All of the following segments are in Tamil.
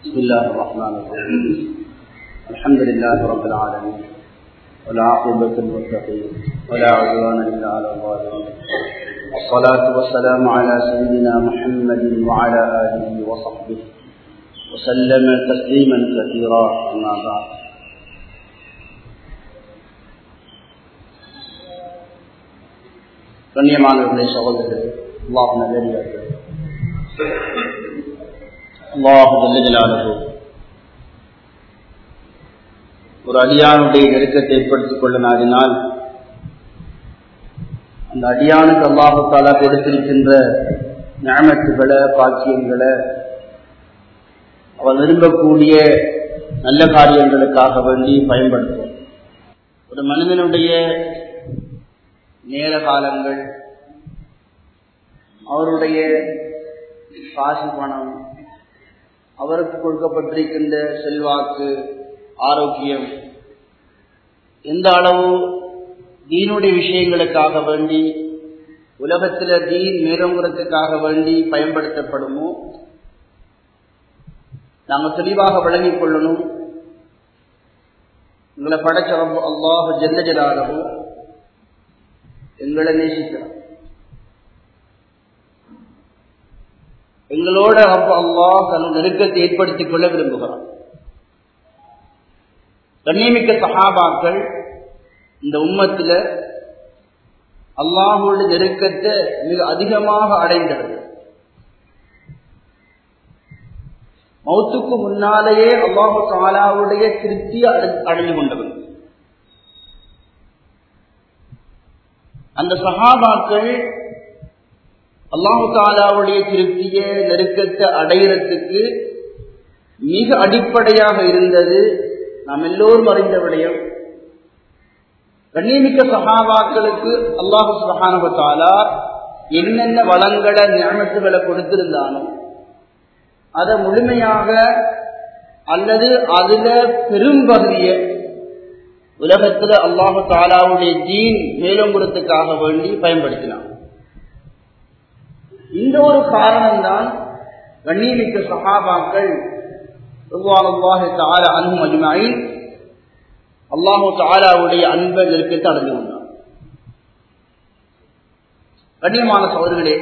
بسم الله الرحمن الرحيم الحمد لله رب العالمين والعاقبة للمتقين ولا عدوان إلا على الظالمين والصلاة والسلام على سيدنا محمد وعلى آله وصحبه وسلم تسليما كثيرا أما بعد கண்ணியமானவர்களை சகோதரர்களே அல்லாஹ் நல்லடியார்கள் அல்லாஹ் ஜல்லஜலானது ஒரு அடியானுடைய நெருக்கத்தை ஏற்படுத்திக் கொள்ள நாடினால் அந்த அடியானுக்கு அல்லாஹாலா கொடுத்திருக்கின்ற ஞானத்துகளை பாக்கியங்களை அவன் விரும்பக்கூடிய நல்ல காரியங்களுக்காக வேண்டி பயன்படுத்தும் ஒரு மனிதனுடைய நேர காலங்கள் அவருடைய காசு பணம் அவருக்கு கொடுக்கப்பட்டிருக்கின்ற செல்வாக்கு ஆரோக்கியம் எந்த அளவு தீனுடைய விஷயங்களுக்காக வேண்டி உலகத்தில் தீன் மேலோங்கிறதுக்காக வேண்டி பயன்படுத்தப்படுமோ நாங்கள் தெளிவாக விளங்கிக் கொள்ளணும் எங்களை படைச்ச அல்லாஹ் ஜெல்ல ஜலாகவும் எங்களை நேசிக்கிறான் எங்களோட அப்ப அல்லாஹ் தன் நெருக்கத்தை ஏற்படுத்திக் கொள்ள விரும்புகிறான் கண்ணியமிக்க சஹாபாக்கள் இந்த உம்மத்தில் அல்லாஹோட நெருக்கத்தை மிக அதிகமாக அடைந்தது மௌத்துக்கு முன்னாலேயே அல்லாஹு தாலாவுடைய திருப்தியை அடைந்து கொண்டவன் அந்த சஹாபாக்கள் அல்லாஹு தாலாவுடைய திருப்திய நெருக்கத்தை அடையிறதுக்கு மிக அடிப்படையாக இருந்தது நாம் எல்லோரும் அறிந்த விடயம் கண்ணியமிக்க சகாபாக்களுக்கு அல்லாஹு சுபகானுபத்தாலா என்னென்ன வளங்களை ஞானத்துகளை கொடுத்திருந்தானோ அதை முழுமையாக அல்லது அதுல பெரும்பகுதிய உலகத்துல அல்லாஹு தாலாவுடைய ஜீன் மேலோங்குறதுக்காக வேண்டி பயன்படுத்தினான் இந்த ஒரு காரணம்தான் கண்ணியமிக்க சகாபாக்கள் அன்பு மஜ்மாய் அல்லாஹு தாலாவுடைய அன்பை நெருக்கத்தை அடைந்து கொண்டான் கண்ணியமான சோதர்களே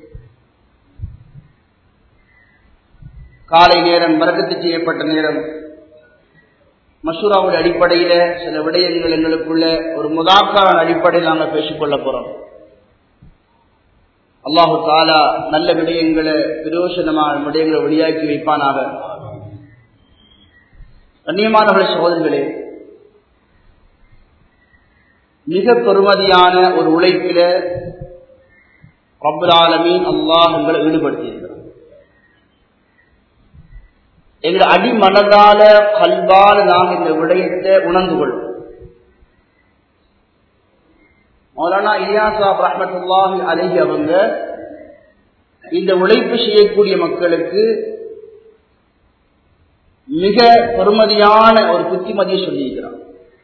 காலை நேரம் மறக்கத்து செய்யப்பட்ட நேரம் மசூராவுடைய அடிப்படையில சில விடயங்கள் எங்களுக்குள்ள ஒரு முதாக்கான அடிப்படையில் நாங்கள் பேசிக்கொள்ள போறோம் அல்லாஹு தாலா நல்ல விடயங்களை பிரயோசனமான விடயங்களை வெளியாக்கி வைப்பானாக கண்ணியமானவர்கள் சகோதரர்களே மிக பெருமதியான ஒரு உழைப்பில ரபுலாலமீன் அல்லாஹ் எங்களை ஈடுபடுத்தியிருக்கிறார் எங்கள் அடிமனதால கல்வால் நாங்கள் இந்த விடயத்தை உணர்ந்து கொள்வோம் மௌலானா இலியாசா ரஹமத்துல்லாஹி அலஹி அவங்க இந்த உழைப்பு செய்யக்கூடிய மக்களுக்கு மிக பெருமதியான ஒரு புத்திமதியை சொல்லியிருக்கிறார்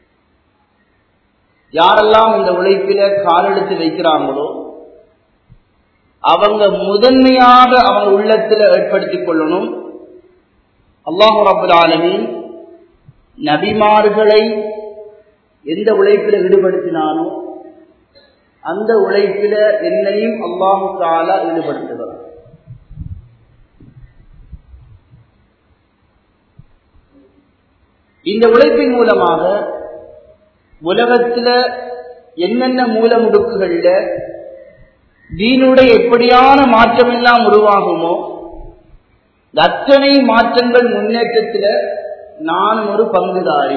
யாரெல்லாம் இந்த உழைப்பில காலெடுத்து வைக்கிறாங்களோ அவங்க முதன்மையாக அவங்க உள்ளத்தில் ஏற்படுத்திக் கொள்ளணும் அல்லாஹு ரபுல் ஆலமின் நபிமார்களை எந்த உழைப்பில் ஈடுபடுத்தினானோ அந்த உழைப்பில என்னையும் அல்லாஹு தாலா ஈடுபடுத்துகிறார் இந்த உழைப்பின் மூலமாக உலகத்துல என்னென்ன மூலமுடுக்குகள்ல தீனுடைய எப்படியான மாற்றம் எல்லாம் உருவாகுமோ அத்தனை மாற்றங்கள் முன்னேற்றத்துல நானும் ஒரு பங்குதாரி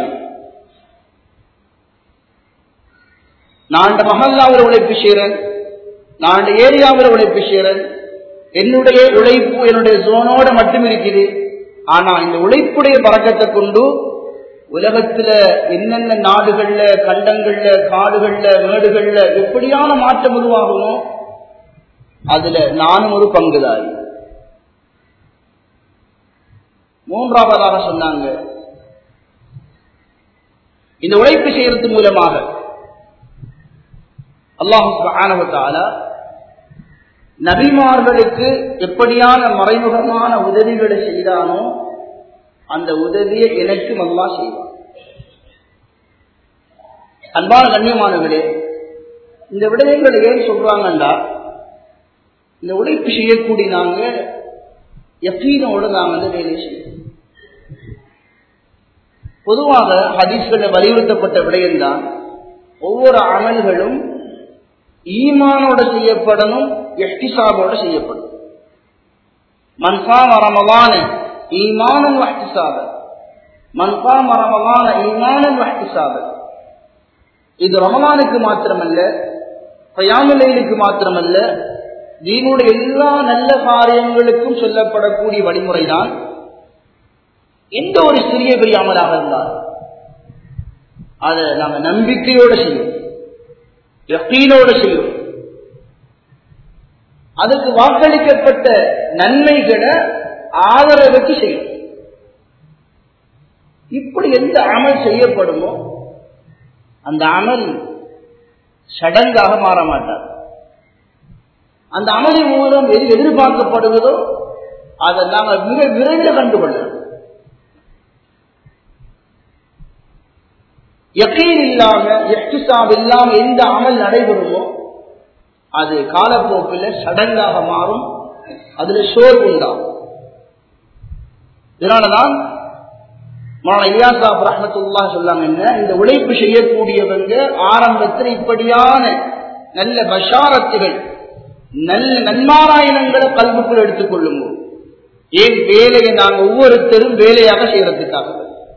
நான் மகல்லாவில் உழைப்பு செய்கிறேன் நான் ஏரியாவில் உழைப்பு செய்கிறேன் என்னுடைய உழைப்பு என்னுடைய ஜோனோட மட்டும் இருக்குது ஆனா இந்த உழைப்புடைய பறக்கத்தை கொண்டு உலகத்துல என்னென்ன நாடுகள்ல கண்டங்கள்ல காடுகள்ல மேடுகள்ல எப்படியான மாற்றம் உருவாகுமோ அதுல நானும் ஒரு பங்குதாரி மூன்றாவதாக சொன்னாங்க இந்த உழைப்பு செய்யறது மூலமாக அல்லாஹு நபிமார்களுக்கு எப்படியான மறைமுகமான உதவிகளை செய்தானோ அந்த உதவியை எனக்கும் அல்லா செய்வான் அன்பான கண்ணியமானவர்களே இந்த விடயங்களை ஏன் சொல்றாங்கண்டா இந்த உழைப்பு செய்யக்கூடிய நாங்க யக்கீனோடு நாங்க வந்து வேலை செய்யணும் பொதுவாக ஹதீஸ்களில் வலியுறுத்தப்பட்ட விடயம்தான் ஒவ்வொரு அமல்களும் ஈமானோட செய்யப்படணும் எஹ்டிசாபோட செய்யப்படும் மன்சாம ரமலான ஈமானன் வஹ்டிசாப மன்சாம ரமலான ஈமானன் வஹ்டிசாப இது ரமலானுக்கு மாத்திரமல்ல பயாமுலைலுக்கு மாத்திரமல்ல தீனுடைய எல்லா நல்ல காரியங்களுக்கும் சொல்லப்படக்கூடிய வழிமுறைதான் எந்த ஒரு சிறிய பெரிய அமலாக இருந்தால் அதை நாங்க நம்பிக்கையோடு செய்யும் யக்கீனோடு செய்யும் அதுக்கு வாக்களிக்கப்பட்ட நன்மைகளை ஆதரவுக்கு செய்யும் இப்படி எந்த அமல் செய்யப்படுமோ அந்த அமல் சடங்காக மாற மாட்டார் அந்த அமலின் மூலம் எது எதிர்பார்க்கப்படுவதோ அதை நாங்கள் மிக விரைவில் கண்டுகொள்ளலாம் யக்கீன் இல்லாம எக்டிசாப் இல்லாம எந்த அமல் நடைபெறுமோ அது காலப்போக்கில் சடங்காக மாறும் அதுல சோர்வு உண்டாகும் இதனாலதான் இலியாசாப் ரஹமத்துல்லா சொல்லாங்க என்ன இந்த உழைப்பு செய்யக்கூடியவங்க ஆரம்பத்தில் இப்படியான நல்ல பஷாரத்துகள் நல்ல நன்மாராயணங்களை கல்விக்குள் எடுத்துக் கொள்ளுங்க ஏன் வேலையை நாங்கள் ஒவ்வொருத்தரும் வேலையாக செய்யறதுக்காக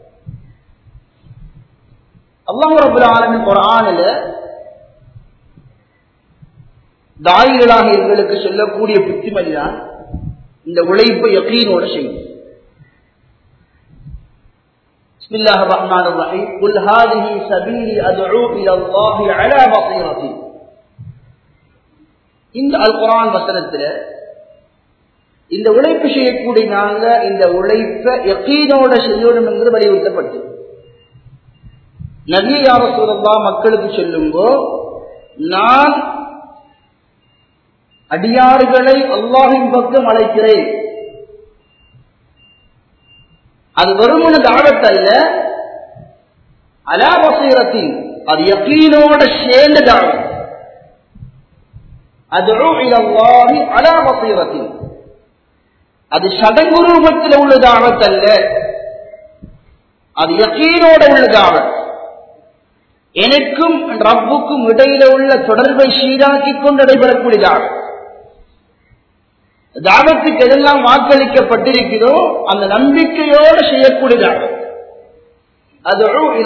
அல்லாஹ் ரபுல் ஆலமின் குரானில் தாயிகளாக எங்களுக்கு சொல்லக்கூடிய புத்திமதி தான் இந்த உழைப்பை யக்கீனோட செய்யும் بسم الله الرحمن الرحيم قل هذه سبيلي أدعو إلى الله على بصيرة இந்த அல் குரான் வசனத்தில் இந்த உழைப்பு செய்யக்கூடிய நாங்க இந்த உழைப்பை யக்கீனோட செய்யணும் என்று வலியுறுத்தப்பட்டு நபிய யார சூழல்லா மக்களுக்கு சொல்லுங்கோ நான் அடியாறுகளை அல்லாஹின் பக்கம் அழைக்கிறேன் அது வெறுமன தாவத்தல்ல அலாபசீரத்தின் அது யக்கீனோட சேர்ந்த தாவத் அது அலாபசீரத்தின் அது சடங்கு ரூபத்தில் உள்ள தாவத் அல்ல அது யக்கீனோட உள்ள தாவத் எனக்கும் ரப்புக்கும் இடையில உள்ள தொடர்பை சீராக்கி கொண்டு நடைபெறக்கூடிய தாவத் தாவத்துக்கு எதெல்லாம் வாக்களிக்கப்பட்டிருக்கிறதோ அந்த நம்பிக்கையோடு செய்யக்கூடிய தாவத் அது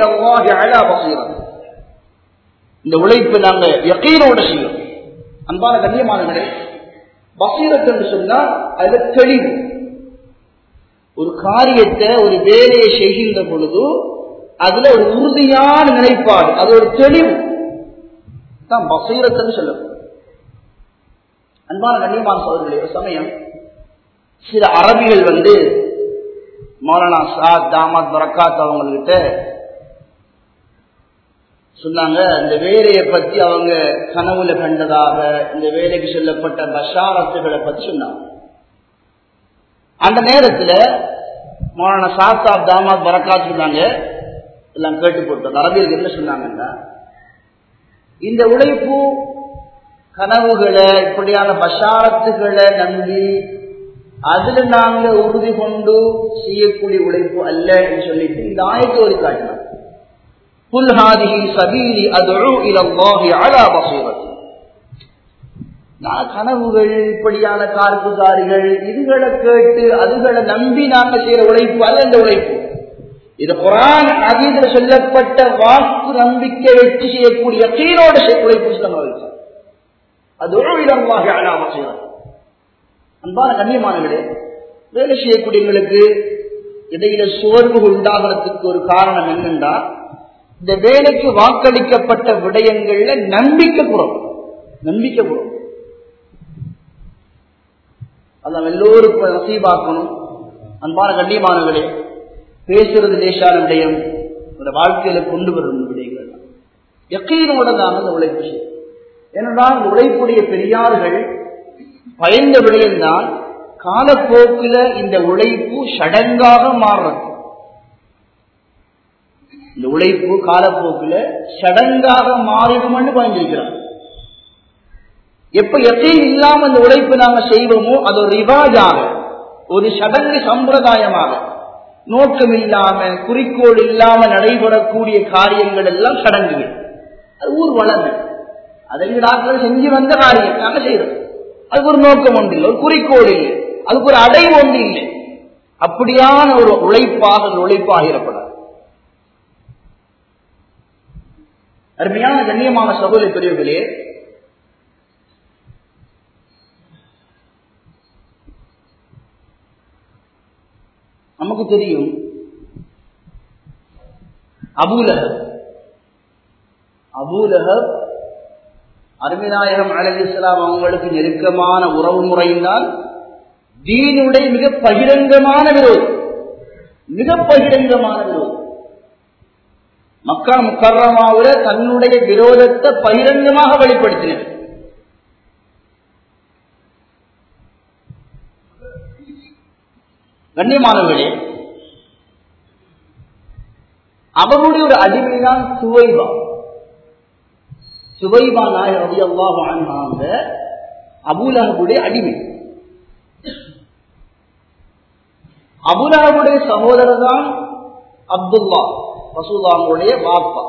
இந்த உழைப்பு நாங்க யக்கீனோட செய்யும் அன்பான கண்ணியமானவர்களே பசீரத் என்று சொன்னால் அது தெளிவு ஒரு காரியத்தை ஒரு வேலையை செய்கின்ற பொழுது அதுல ஒரு உறுதியான நிலைப்பாடு அது ஒரு தெளிவு தான் பசீரத்துன்னு சொல்லப்படும் அன்பான கண்ணியமான சோதர்களே ஒரு சமயம் சில அரபிகள் வந்து மௌலானா சாத் தாமத் பரக்காத் அவங்கக்கிட்ட சொன்னாங்க இந்த வேலையை பத்தி அவங்க கனவுல கண்டதாக இந்த வேலைக்கு சொல்லப்பட்ட பஷாரத்துகளை பத்தி சொன்னாங்க அந்த நேரத்தில் மௌலானா சாத்தாப் தாமத் பரக்காத் சொன்னாங்க எல்லாம் கேட்டு போட்டோம் அரபியர்கள் என்ன சொன்னாங்கன்னா இந்த உழைப்பு கனவுகளை இப்படியான பஷாரத்துகளை நம்பி அதுல நாங்க உறுதி கொண்டு செய்யக்கூடிய உழைப்பு அல்ல என்று சொல்லிட்டு இந்த ஆயத்தை ஒரு காட்டினார் புல் ஹாதிஹி சபீலி அதுஉ இலல்லாஹி அலா பஸீரத்தி நான் கனவுகள் இப்படியான கார்புகாரிகள் இதுகளை கேட்டு அதுகளை நம்பி நாங்க செய்யற உழைப்பு அல்ல இந்த உழைப்பு இது குரான் அதீதுல சொல்லப்பட்ட வாக்கு நம்பிக்கை வெற்றி செய்யக்கூடிய கீழோட உழைப்பு சொல்ல அது உழவிடமாக அழாம செய்யணும் அன்பான கண்ணியமானவர்களே வேலை செய்யக்கூடியவங்களுக்கு இடையில சோர்வு உண்டாகிறதுக்கு ஒரு காரணம் என்னென்றா இந்த வேலைக்கு வாக்களிக்கப்பட்ட விடயங்கள்ல நம்பிக்கை குறவு நம்பிக்கை குறவு அதான் எல்லோருக்கும் நசீபாக்கணும் அன்பான கண்ணியமானவர்களே பேசுறது லேசான விடயம் அந்த வாழ்க்கையில கொண்டு வரும் விடயங்கள் எக்கையினோட தான் அந்த உழைப்பு செய்யும் ஏனென்றால் இந்த உழைப்புடைய பெரியார்கள் பயந்த விடயம்தான் காலப்போக்கில் இந்த உழைப்பு சடங்காக மாறுறது இந்த உழைப்பு காலப்போக்கில் சடங்காக மாறிடும்னு பயந்திருக்கிறார் எப்ப எப்பயும் இல்லாம இந்த உழைப்பு நாங்க செய்வோமோ அது ஒரு ரிவாஜாக ஒரு சடங்கு சம்பிரதாயமாக நோக்கம் இல்லாம குறிக்கோள் இல்லாம நடைபெறக்கூடிய காரியங்கள் எல்லாம் சடங்குகள் அது ஊர் வளர்ந்து அதை டாக்டர் செஞ்சு வந்த காரியம் நாங்க செய்யறோம் அதுக்கு ஒரு நோக்கம் ஒன்று இல்லை ஒரு குறிக்கோள் இல்லை அதுக்கு ஒரு அடைவு ஒன்று இல்லை அப்படியான ஒரு உழைப்பாக அந்த உழைப்பாக இருப்படாது அருமையான கண்ணியமான சகோதரி பெரியவர்களே நமக்கு தெரியும் அபூலகர் அபூலகர் அருமிநாயகம் அலி இஸ்லாம் அவங்களுக்கு நெருக்கமான உறவு முறையினால் தீனுடைய மிக பகிரங்கமான விரோதம் மிக பகிரங்கமான விரோதம் மக்கா முக்கரமாவுல தன்னுடைய விரோதத்தை பகிரங்கமாக வெளிப்படுத்தினர் கண்ணியமானவர்களே அவருடைய ஒரு அடிமைதான் சுவைபா சுவைபா நாயர் ரவி அல்லா வாழ்ந்தாங்க அபுலகவுடைய அடிமை அபுலகவுடைய சகோதரர் தான் அப்துல்லா ரசூல்லாவுடைய பாப்பா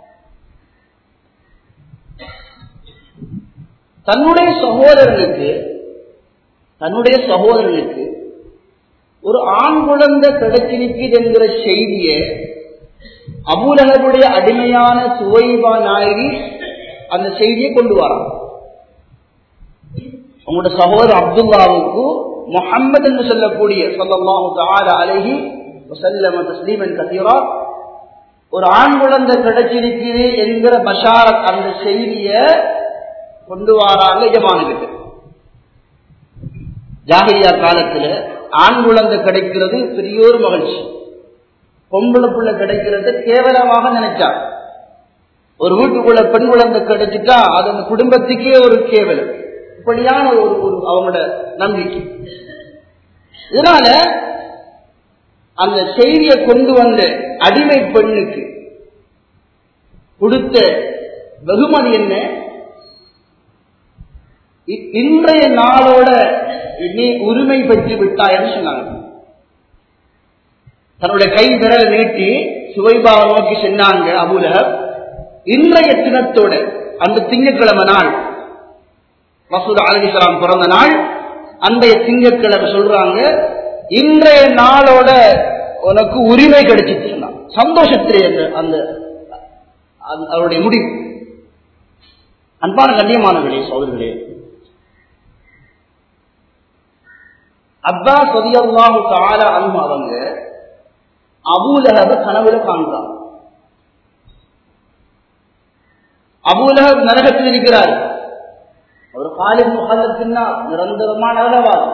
தன்னுடைய சகோதரனுக்கு தன்னுடைய சகோதரனுக்கு ஒரு ஆண் குழந்தை கிடைச்சிருக்குது என்கிற செய்தியை அபூலகருடைய அடிமையான சுவைபா நாயகி அந்த செய்தியை கொண்டு வரான் உங்களோட சகோதரர் அப்துல்லாவுக்கு முகம்மது என்று சொல்லக்கூடிய சொல்லல்லாஹு தால அழகி வசல்லம தஸ்லீமன் கத்தீரா ஒரு ஆண் குழந்தை கிடைச்சிருக்குது என்கிற பஷாரத் அந்த செய்திய கொண்டு வராங்க எஜமானுக்கு ஜாகிரியா காலத்துல ஆண் குழந்தை கிடைக்கிறது பெரிய ஒரு மகிழ்ச்சி பொம்பளை புள்ள கிடைக்கிறது கேவலமாக நினைச்சார் ஒரு வீட்டுக்குள்ள பெண் குழந்தை கிடைச்சிட்டா அது அந்த குடும்பத்துக்கே ஒரு கேவலம் இப்படியான ஒரு ஒரு அவங்களோட நம்பிக்கை இதனால அந்த செய்தியை கொண்டு வந்த அடிமை பெண்ணுக்கு கொடுத்த வெகுமதி என்ன இன்றைய நாளோட நீ உரிமை பெற்று விட்டாயன்னு சொன்னாங்க தன்னுடைய கை விரல் நீட்டி சுவைபாவை நோக்கி சென்னாங்க அபுல இன்றைய தினத்தோட அந்த திங்கட்கிழமை நாள் மசூத் அலிசலாம் பிறந்த நாள் அன்றைய திங்கட்கிழமை சொல்றாங்க இன்றைய நாளோட உனக்கு உரிமை கிடைச்சிட்டு சொன்னான் சந்தோஷத்திலே அந்த அந்த அவருடைய முடிவு அன்பான கண்ணியமானவர்களே சோதர்களே அப்பா சொதியல்லாஹு தால அன்பு அவங்க அபூலகப கனவுல காண்கிறார் அபூலகப் நரகத்தில் இருக்கிறார் அவர் காலின் முகத்தின்னா நிரந்தரமான அளவாகும்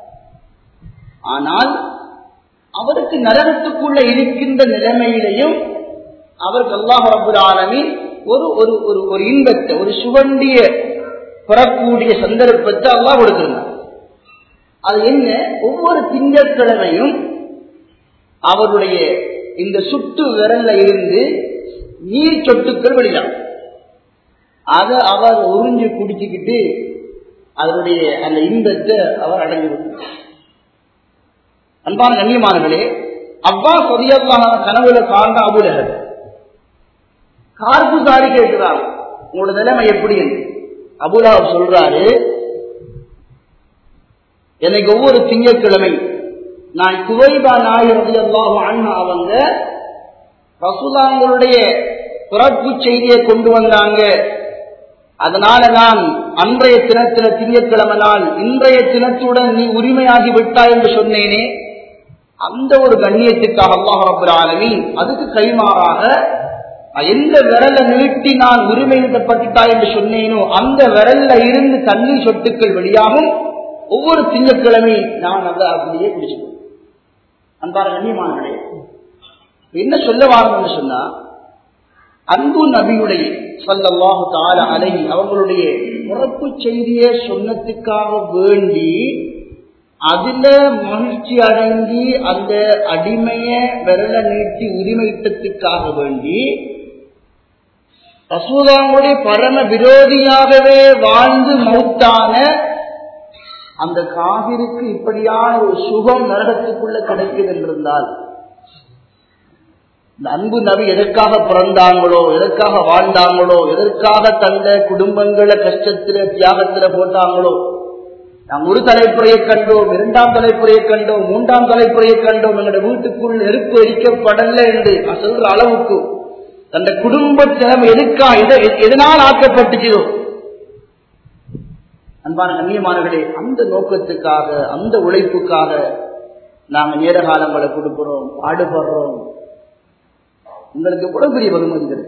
ஆனால் அவருக்கு நரகத்துக்குள்ள இருக்கின்ற நிலைமையிலையும் அவருக்கு அல்லாஹ் ரபுல் ஆலமின் ஒரு ஒரு ஒரு ஒரு இன்பத்தை ஒரு சுவண்டிய பெறக்கூடிய சந்தர்ப்பத்தை அல்லாஹ் கொடுத்திருந்தார் அது என்ன ஒவ்வொரு திங்கட்கிழமையும் அவருடைய இந்த சுட்டு விரல்ல இருந்து நீர் சொட்டுக்கள் வெளியிடும் அதை அவர் உறிஞ்சு குடிச்சுக்கிட்டு அதனுடைய அந்த இன்பத்தை அவர் அடைஞ்சு அன்பான கண்ணியமானங்களே அவ்வா சொதியல்லான கனவுல காண்ட அபுலகர் கார்பு சாரி கேட்கிறார் உங்களோட நிலைமை எப்படி அபுலாப் சொல்றாரு எனக்கு ஒவ்வொரு திங்கட்கிழமை நான் குவைபா நாயரது அல்லாஹ் அண்ணா அவங்க ரசுலாங்களுடைய பிறப்பு செய்தியை கொண்டு வந்தாங்க அதனால நான் அன்றைய தினத்தில திங்கட்கிழமை நாள் இன்றைய தினத்துடன் நீ உரிமையாகி விட்டாய் என்று சொன்னேனே அந்த ஒரு கண்ணியத்துக்காக அல்லாஹ் ரபுல் ஆலமீன் அதுக்கு கைமாறாக எந்த விரல நீட்டி நான் உரிமையிடப்பட்டுட்டாய் என்று சொன்னேனோ அந்த விரல்ல இருந்து தண்ணீர் சொட்டுக்கள் வெளியாகும் ஒவ்வொரு திங்கட்கிழமை நான் அதை அப்படியே குடிச்சுக்கணும் அன்பார கண்ணியமானவர்களே என்ன சொல்ல வாரம்னு சொன்னா அன்பு நபியுடைய சல்லல்லாஹு தால அலை அவங்களுடைய பிறப்பு செய்தியை சொன்னதுக்காக வேண்டி அதுல மகிழ்ச்சி அடங்கி அந்த அடிமைய விரல நீட்டி உரிமையிட்டத்துக்காக வேண்டி ரசூதாவுடைய பரம விரோதியாகவே வாழ்ந்து மௌத்தான அந்த காவிருக்கு இப்படியான ஒரு சுகம் நரகத்துக்குள்ள கிடைக்குது என்றிருந்தால் இந்த அன்பு நபி எதற்காக பிறந்தாங்களோ எதற்காக வாழ்ந்தாங்களோ எதற்காக தந்த குடும்பங்களை கஷ்டத்துல தியாகத்துல போட்டாங்களோ நாம் ஒரு தலைப்புறையை கண்டோம் இரண்டாம் தலைப்புறையை கண்டோம் மூன்றாம் தலைப்புறையை கண்டோம் எங்களுடைய வீட்டுக்குள் நெருப்பு எரிக்கப்படல என்று நான் சொல்ற அளவுக்கு தந்த குடும்ப திறமை எதுக்கா எதனால் ஆக்கப்பட்டுச்சோ அன்பான கண்ணியமானவர்களே அந்த நோக்கத்துக்காக அந்த உழைப்புக்காக நாங்கள் நேர காலங்களை கொடுக்கிறோம் பாடுபடுறோம் உங்களுக்கு எவ்வளவு பெரிய வறுமதிகள்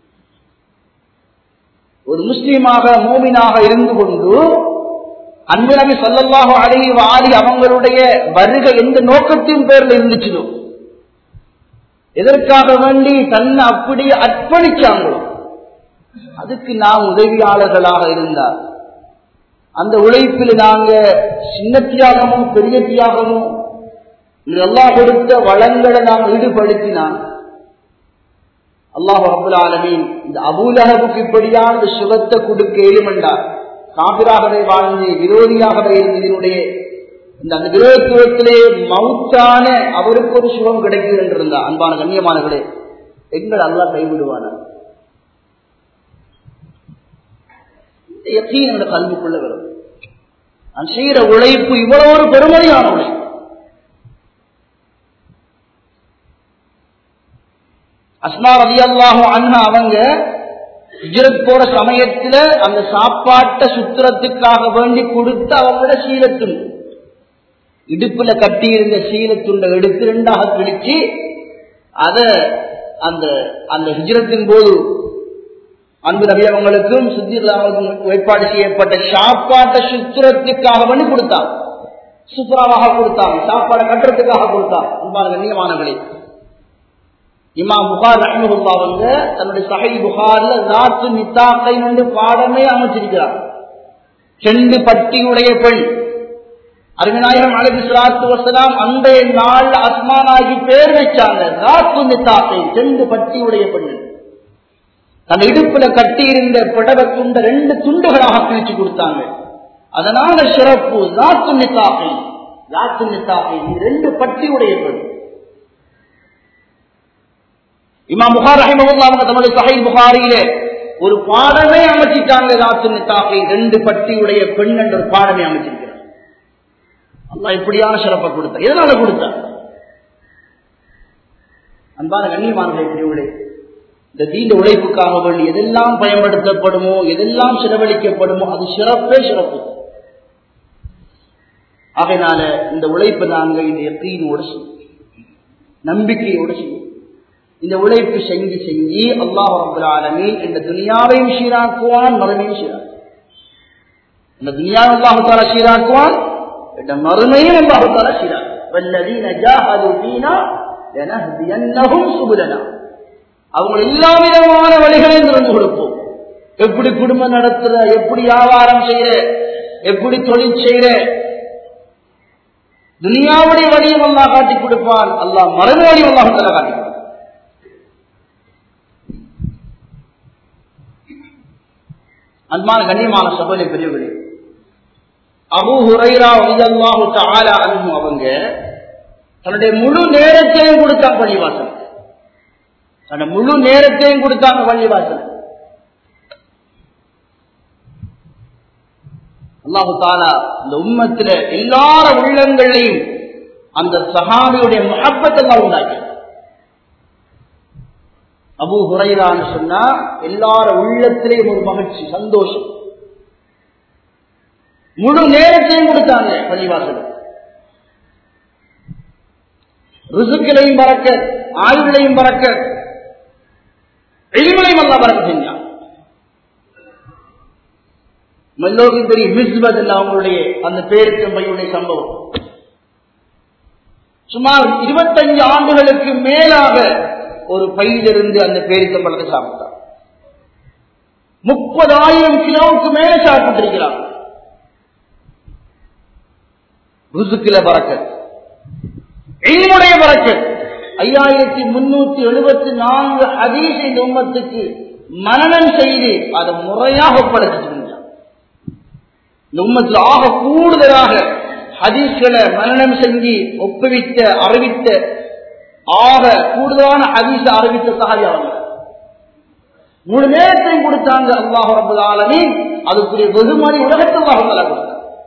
ஒரு முஸ்லீமாக மூமினாக இருந்து கொண்டு அன்பு நபி சொல்லல்லாஹோ அழகி வாரி அவங்களுடைய வருகை எந்த நோக்கத்தின் பேர்ல இருந்துச்சதோ எதற்காக வேண்டி தன்னை அப்படியே அர்ப்பணிச்சாங்களோ அதுக்கு நாம் உதவியாளர்களாக இருந்தார் அந்த உழைப்பில் நாங்க சின்ன தியாகமோ பெரிய தியாகமோ எல்லாம் கொடுத்த வளங்களை நாம் ஈடுபடுத்தினான் அல்லாஹ் அபுல் ஆலமீன் இந்த அபூலகவுக்கு இப்படியான சுகத்தை கொடுக்க ஏழுமென்றார் காபிராகவே வாழ்ந்து விரோதியாகவே இருந்ததனுடைய இந்த அந்த விரோதத்துவத்திலே மவுத்தான அவருக்கு ஒரு சுகம் கிடைக்குது என்றிருந்தா அன்பான கண்ணியமானவர்களே எங்கள் அல்லா கைவிடுவான எப்பயும் என்னோட கல்விக்குள்ள வரும் நான் செய்யற உழைப்பு இவ்வளவு ஒரு பெருமதியான உழைப்பு அஸ்மா ரவி அல்லாஹும் அண்ணா அவங்க ஹிஜ்ரத் போற சமயத்துல அந்த சாப்பாட்டை சுத்திரத்துக்காக வேண்டி கொடுத்து அவங்களோட சீலத்துண்டு இடுப்புல கட்டி இருந்த சீலத்துண்டை எடுத்து ரெண்டாக பிடிச்சு அத அந்த அந்த ஹிஜ்ரத்தின் போது அன்பு நபி அவங்களுக்கும் சுத்திரங்களுக்கும் ஏற்பாடு செய்யப்பட்ட சாப்பாட்டை சுத்திரத்துக்காக வேண்டி கொடுத்தாங்க சுப்புராவாக கொடுத்தாங்க சாப்பாடை கட்டுறதுக்காக கொடுத்தாங்க அன்பான கண்ணியமானவர்களே இமாம் புகார் ரஹ்மஹுல்லா வந்து தன்னுடைய சஹை புகார்ல ராத்து நித்தாக்கை என்று பாடமே அமைச்சிருக்கிறார் செண்டு பட்டியுடைய பெண் அருவிநாயகம் அழகு சிராத்து வசலாம் அந்த நாள் அஸ்மானாகி பேர் வச்சாங்க ராத்து நித்தாக்கை செண்டு பட்டியுடைய பெண் தன் இடுப்புல கட்டி இருந்த புடவை துண்ட ரெண்டு துண்டுகளாக பிரிச்சு கொடுத்தாங்க அதனால சிறப்பு ராத்து நித்தாக்கை ராத்து நித்தாக்கை ரெண்டு பட்டியுடைய பெண் இமாம் புகார் ரஹிமகுல்லா அவங்க தன்னுடைய சஹை புகாரியிலே ஒரு பாடமே அமைச்சிட்டாங்க ராத்து நித்தாக்கை ரெண்டு பட்டியுடைய பெண் என்ற ஒரு பாடமே அமைச்சிருக்கிறார் அல்லா இப்படியான சிறப்பை கொடுத்த எதனால கொடுத்த அன்பான கண்ணியமான பிரிவுகளே இந்த தீண்ட உழைப்புக்காக வேண்டி எதெல்லாம் பயன்படுத்தப்படுமோ எதெல்லாம் செலவழிக்கப்படுமோ அது சிறப்பே சிறப்பு ஆகையினால இந்த உழைப்பை நாங்கள் இந்த எப்படியோடு செய்யும் நம்பிக்கையோடு செய்யும் இந்த உழைப்பு செஞ்சு செஞ்சு அல்லாஹ் ரபுல் ஆலமீன் இந்த துனியாவையும் சீராக்குவான் மறுமையும் சீராக்குவான் இந்த துனியாவை அல்லாஹால சீராக்குவான் இந்த மறுமையும் அல்லாஹால சீராக்குவான் வல்லதீன ஜாஹது ஃபீனா லனஹ்தியன்னஹும் சுபுலனா அவங்க எல்லா விதமான வழிகளையும் திறந்து கொடுப்போம் எப்படி குடும்பம் நடத்துற எப்படி வியாபாரம் செய்யற எப்படி தொழில் செய்யற துனியாவுடைய வழியும் அல்லாஹ் காட்டி கொடுப்பான் அல்லாஹ் மறுமை வழியும் அல்லாஹால காட்டி கொடுப்பான் அன்பான கண்ணியமான சபையில பெரியவர்களே அபு ஹுரைரா அல்லாஹு தாலா அனுபவம் அவங்க தன்னுடைய முழு நேரத்தையும் கொடுத்தாங்க பள்ளிவாசல் தன்னுடைய முழு நேரத்தையும் கொடுத்தாங்க பள்ளிவாசல் அல்லாஹு தாலா இந்த உம்மத்துல எல்லார உள்ளங்களையும் அந்த சஹாபியுடைய முகப்பத்தை தான் உண்டாக்கி அபு ஹுரைரான்னு சொன்னா எல்லார உள்ளத்திலேயும் ஒரு மகிழ்ச்சி சந்தோஷம் முழு நேரத்தையும் கொடுத்தாங்க பள்ளிவாசல் ரிசுக்களையும் பறக்க ஆயுளையும் பறக்க எளிமையும் அல்ல பறக்க செஞ்சான் எல்லோருக்கும் தெரியும் மிஸ்பத் அவங்களுடைய அந்த பேருக்கு பையுடைய சம்பவம் சுமார் இருபத்தஞ்சு ஆண்டுகளுக்கு மேலாக ஒரு பையிலிருந்து அந்த பேரித்தம்பழத்தை சாப்பிட்டார் முப்பதாயிரம் கிலோவுக்கு மேல சாப்பிட்டிருக்கிறார் ருசுக்கில பறக்கத் இல்முடைய பறக்கத் ஐயாயிரத்தி முன்னூத்தி எழுபத்தி நான்கு ஹதீஸ் இந்த உம்மத்துக்கு மனநம் செய்து அதை முறையாக ஒப்படைச்சிருந்தார் இந்த உம்மத்தில் ஆக கூடுதலாக ஹதீஸ்களை மனநம் செஞ்சு ஒப்புவித்த அறிவித்த ஆக கூடுதலான ஹதீஸ அறிவித்த சகாரி அவங்க முழு நேரத்தையும் கொடுத்தாங்க அல்லாஹ் ரபுல் ஆலமீன் அதுக்குரிய வெகுமதி உலகத்தில் அல்லாஹ் தஆலா கொடுத்தார்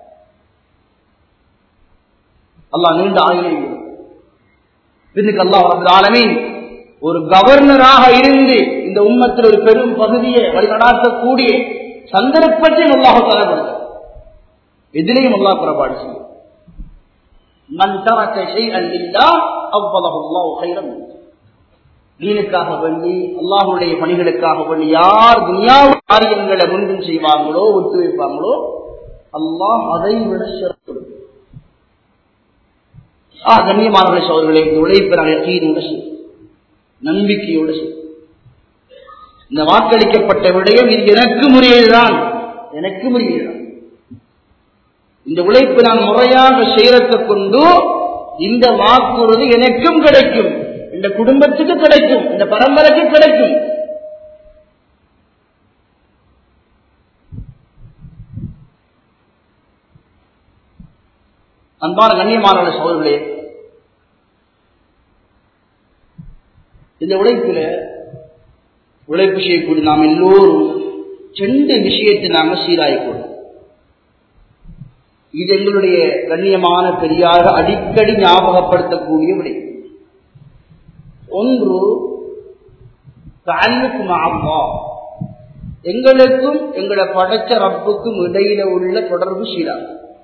அல்லாஹ் நீண்ட ஆயுளை இதுக்கு அல்லாஹ் ரபுல் ஆலமீன் ஒரு கவர்னராக இருந்து இந்த உம்மத்தில் ஒரு பெரும் பகுதியை வழிநடாத்தக்கூடிய சந்தர்ப்பத்தையும் அல்லாஹ் தஆலா கொடுத்தார் எதிலையும் அல்லாஹ் புறப்பாடு செய்யும் மன் தரக்க ஷைஅன் லில்லாஹ் அவ்வளவு அல்லாஹ் கைரம் தீனுக்காக வேண்டி அல்லாஹுடைய பணிகளுக்காக வேண்டி யார் துனியாவு காரியங்களை முன்பின் செய்வாங்களோ ஒத்து வைப்பாங்களோ அல்லாஹ் அதை விட சிறப்பு ஆ கண்ணியமானவர்களை சோதர்களே இந்த உழைப்பு நாங்கள் யக்கீனோட செய்யும் நம்பிக்கையோடு செய்யும் இந்த வாக்களிக்கப்பட்ட விடயம் இது எனக்கு முறையதுதான் எனக்கு முறையதுதான் இந்த உழைப்பு நான் முறையாக செய்யறதை கொண்டு இந்த வாக்குறுதி எனக்கும் கிடைக்கும் இந்த குடும்பத்துக்கு கிடைக்கும் இந்த பரம்பரைக்கு கிடைக்கும் அன்பான கண்ணியமான சோழர்களே இந்த உழைப்புல உழைப்பு செய்யக்கூடிய நாம் எல்லோரும் ரெண்டு விஷயத்தை நாம சீராயிக்கணும் இது எங்களுடைய கண்ணியமான பெரியார் அடிக்கடி ஞாபகப்படுத்தக்கூடிய விடை ஒன்று தாழ்வுக்கு எங்களுக்கும் எங்களை படைச்ச ரப்புக்கும் இடையில உள்ள தொடர்பு சீரா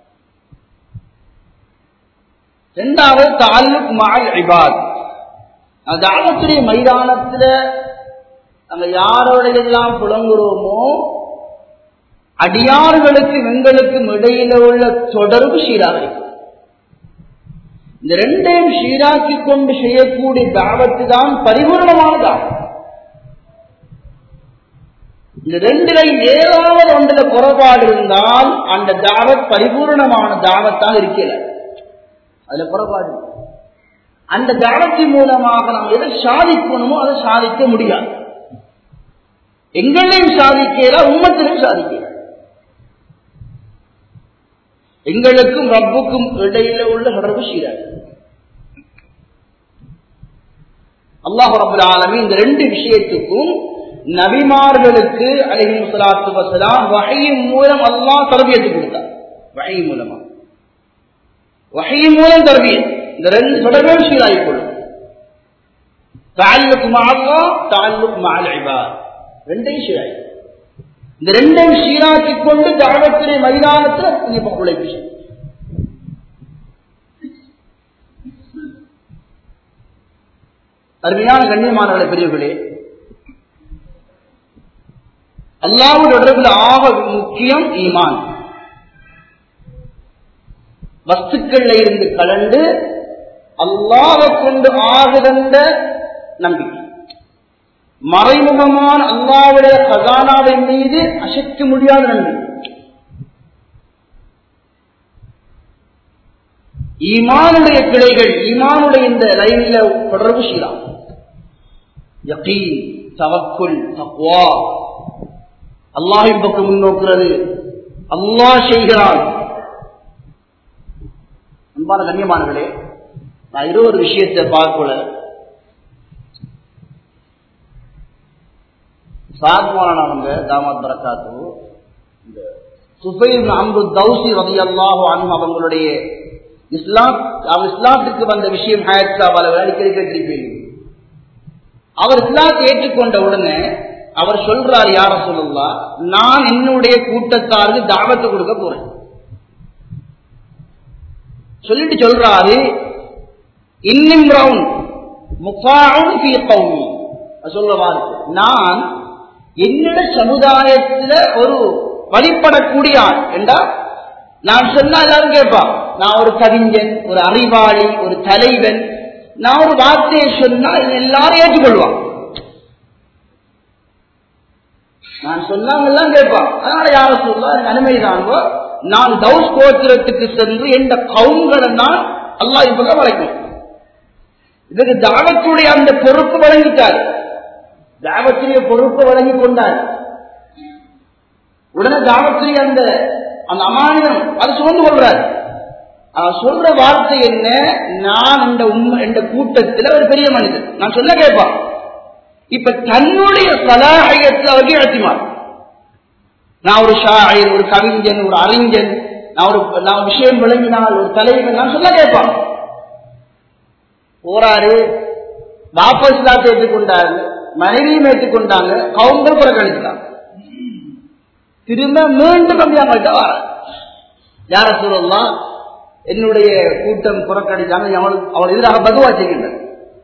இரண்டாவது தாழ்வுக்கு மால் இபாத் தாவத்துடைய மைதானத்துல நாங்க யாரோட எல்லாம் புலங்குறோமோ அடியார்களுக்கு எங்களுக்கும் இடையில உள்ள தொடர்பு சீராக இருக்கும் இந்த ரெண்டையும் சீராக்கி கொண்டு செய்யக்கூடிய தாவத்து தான் பரிபூர்ணமான தாவம் இந்த ரெண்டுல ஏதாவது ஒன்றுல குறைபாடு இருந்தால் அந்த தாவத் பரிபூர்ணமான தாவத்தாக இருக்கல அதுல குறைபாடு அந்த தாவத்தின் மூலமாக நாம் எதை சாதிக்கணுமோ அதை சாதிக்க முடியாது எங்களையும் சாதிக்கல உம்மத்திலும் சாதிக்கல எங்களுக்கும் ரப்புக்கும் இடையில உள்ள தொடர்பு சீராக அல்லாஹ் ரபுல் ஆலமி இந்த ரெண்டு விஷயத்துக்கும் நபிமார்களுக்கு அலஹி சலாத்து வசலாம் வகையின் மூலம் அல்லாஹ் தரபியத்து கொடுத்தார் வகை மூலமா வகை மூலம் தரபியத் இந்த ரெண்டு தொடர்பும் சீராகிக் கொள்ளும் தாலுக்கு மாவா தாலுக்கு மால் இபாத் ரெண்டையும் சீராகி இந்த ரெண்டையும் சீராக்கி கொண்டு தாவத்திலே மைதானத்தில் நீங்க உழைப்பு செய்யும் அருமையான கண்ணியமானவர்களே பெரியவர்களே அல்லாவு தொடர்பில் ஆக முக்கியம் ஈமான் வஸ்துக்கள்ல இருந்து கலந்து அல்லாவை கொண்டு ஆகுதந்த நம்பிக்கை மறைமுகமான அல்லாவுடைய கசானாவின் மீது அசைக்க முடியாத நம்பிக்கை ஈமானுடைய கிளைகள் ஈமானுடைய இந்த லைன்ல தொடர்பு செய்யலாம் யகீன் தவக்குல் தக்வா அல்லாஹின் பக்கம் முன்னோக்குறது அல்லாஹ் செய்கிறான் அன்பான கண்ணியமானங்களே நான் இருபது விஷயத்தை பார்க்கல சாத்மானவங்க தாமத் பரக்காத்து இந்த சுபைல் அம்பு தௌசி ரதி அல்லாஹு அன்பு அவங்களுடைய இஸ்லாம் அவர் இஸ்லாத்துக்கு வந்த விஷயம் ஹயத்சாவால அடிக்கடி கேட்டிருப்பீங்க அவர் இஸ்லாத்தை ஏற்றுக்கொண்ட உடனே அவர் சொல்றார் யார சொல்லலாம் நான் என்னுடைய கூட்டத்தாருக்கு தாவத்து கொடுக்க போறேன் சொல்லிட்டு சொல்றாரு இன்னும் ரவுண்ட் முக்காவும் சொல்லுவார் நான் என்னிட சமுதாயத்துல ஒரு வழிபடக்கூடிய ஆள் என்றா நான் சொன்னா எல்லாரும் கேட்பான் நான் ஒரு கவிஞன் ஒரு அறிவாளி ஒரு தலைவன் நான் ஒரு வார்த்தையை சொன்னா எல்லாரும் ஏற்றுக்கொள்வான் நான் சொன்னாங்க எல்லாம் கேட்பான் அதனால யார சொல்ல அனுமதிதாங்கோ நான் தௌஸ் கோத்திரத்துக்கு சென்று எந்த கவுங்களை நான் அல்லாஹ் இப்ப வளைக்கும் இதுக்கு தாவத்துடைய அந்த பொறுப்பு வழங்கிட்டார் தாவத்துடைய பொறுப்பு வழங்கி கொண்டார் உடனே தாவத்துடைய அந்த அந்த அமானியம் அது சுமந்து கொள்றார் அவர் சொல்ற வார்த்தை என்ன நான் இந்த உண்மை இந்த கூட்டத்தில் ஒரு பெரிய மனிதன் நான் சொல்ல கேட்பான் இப்ப தன்னுடைய சலாஹயத்தில் அவருக்கு இழத்திமார் நான் ஒரு ஷாயர் ஒரு கவிஞன் ஒரு அறிஞன் நான் ஒரு நான் விஷயம் விளங்கினால் ஒரு தலைவர் நான் சொல்ல கேட்பான் போறாரு வாபஸ் தான் ஏற்றுக்கொண்டாரு மனைவியும் ஏற்றுக்கொண்டாங்க கவுண்டர் புறக்கணிச்சாங்க திரும்ப மீண்டும் நம்பியாங்கள்ட்ட வர யார சொல்லலாம் என்னுடைய கூட்டம் புறக்கணிச்சாங்க அவளுக்கு அவள் எதிராக பதுவா செய்கின்றது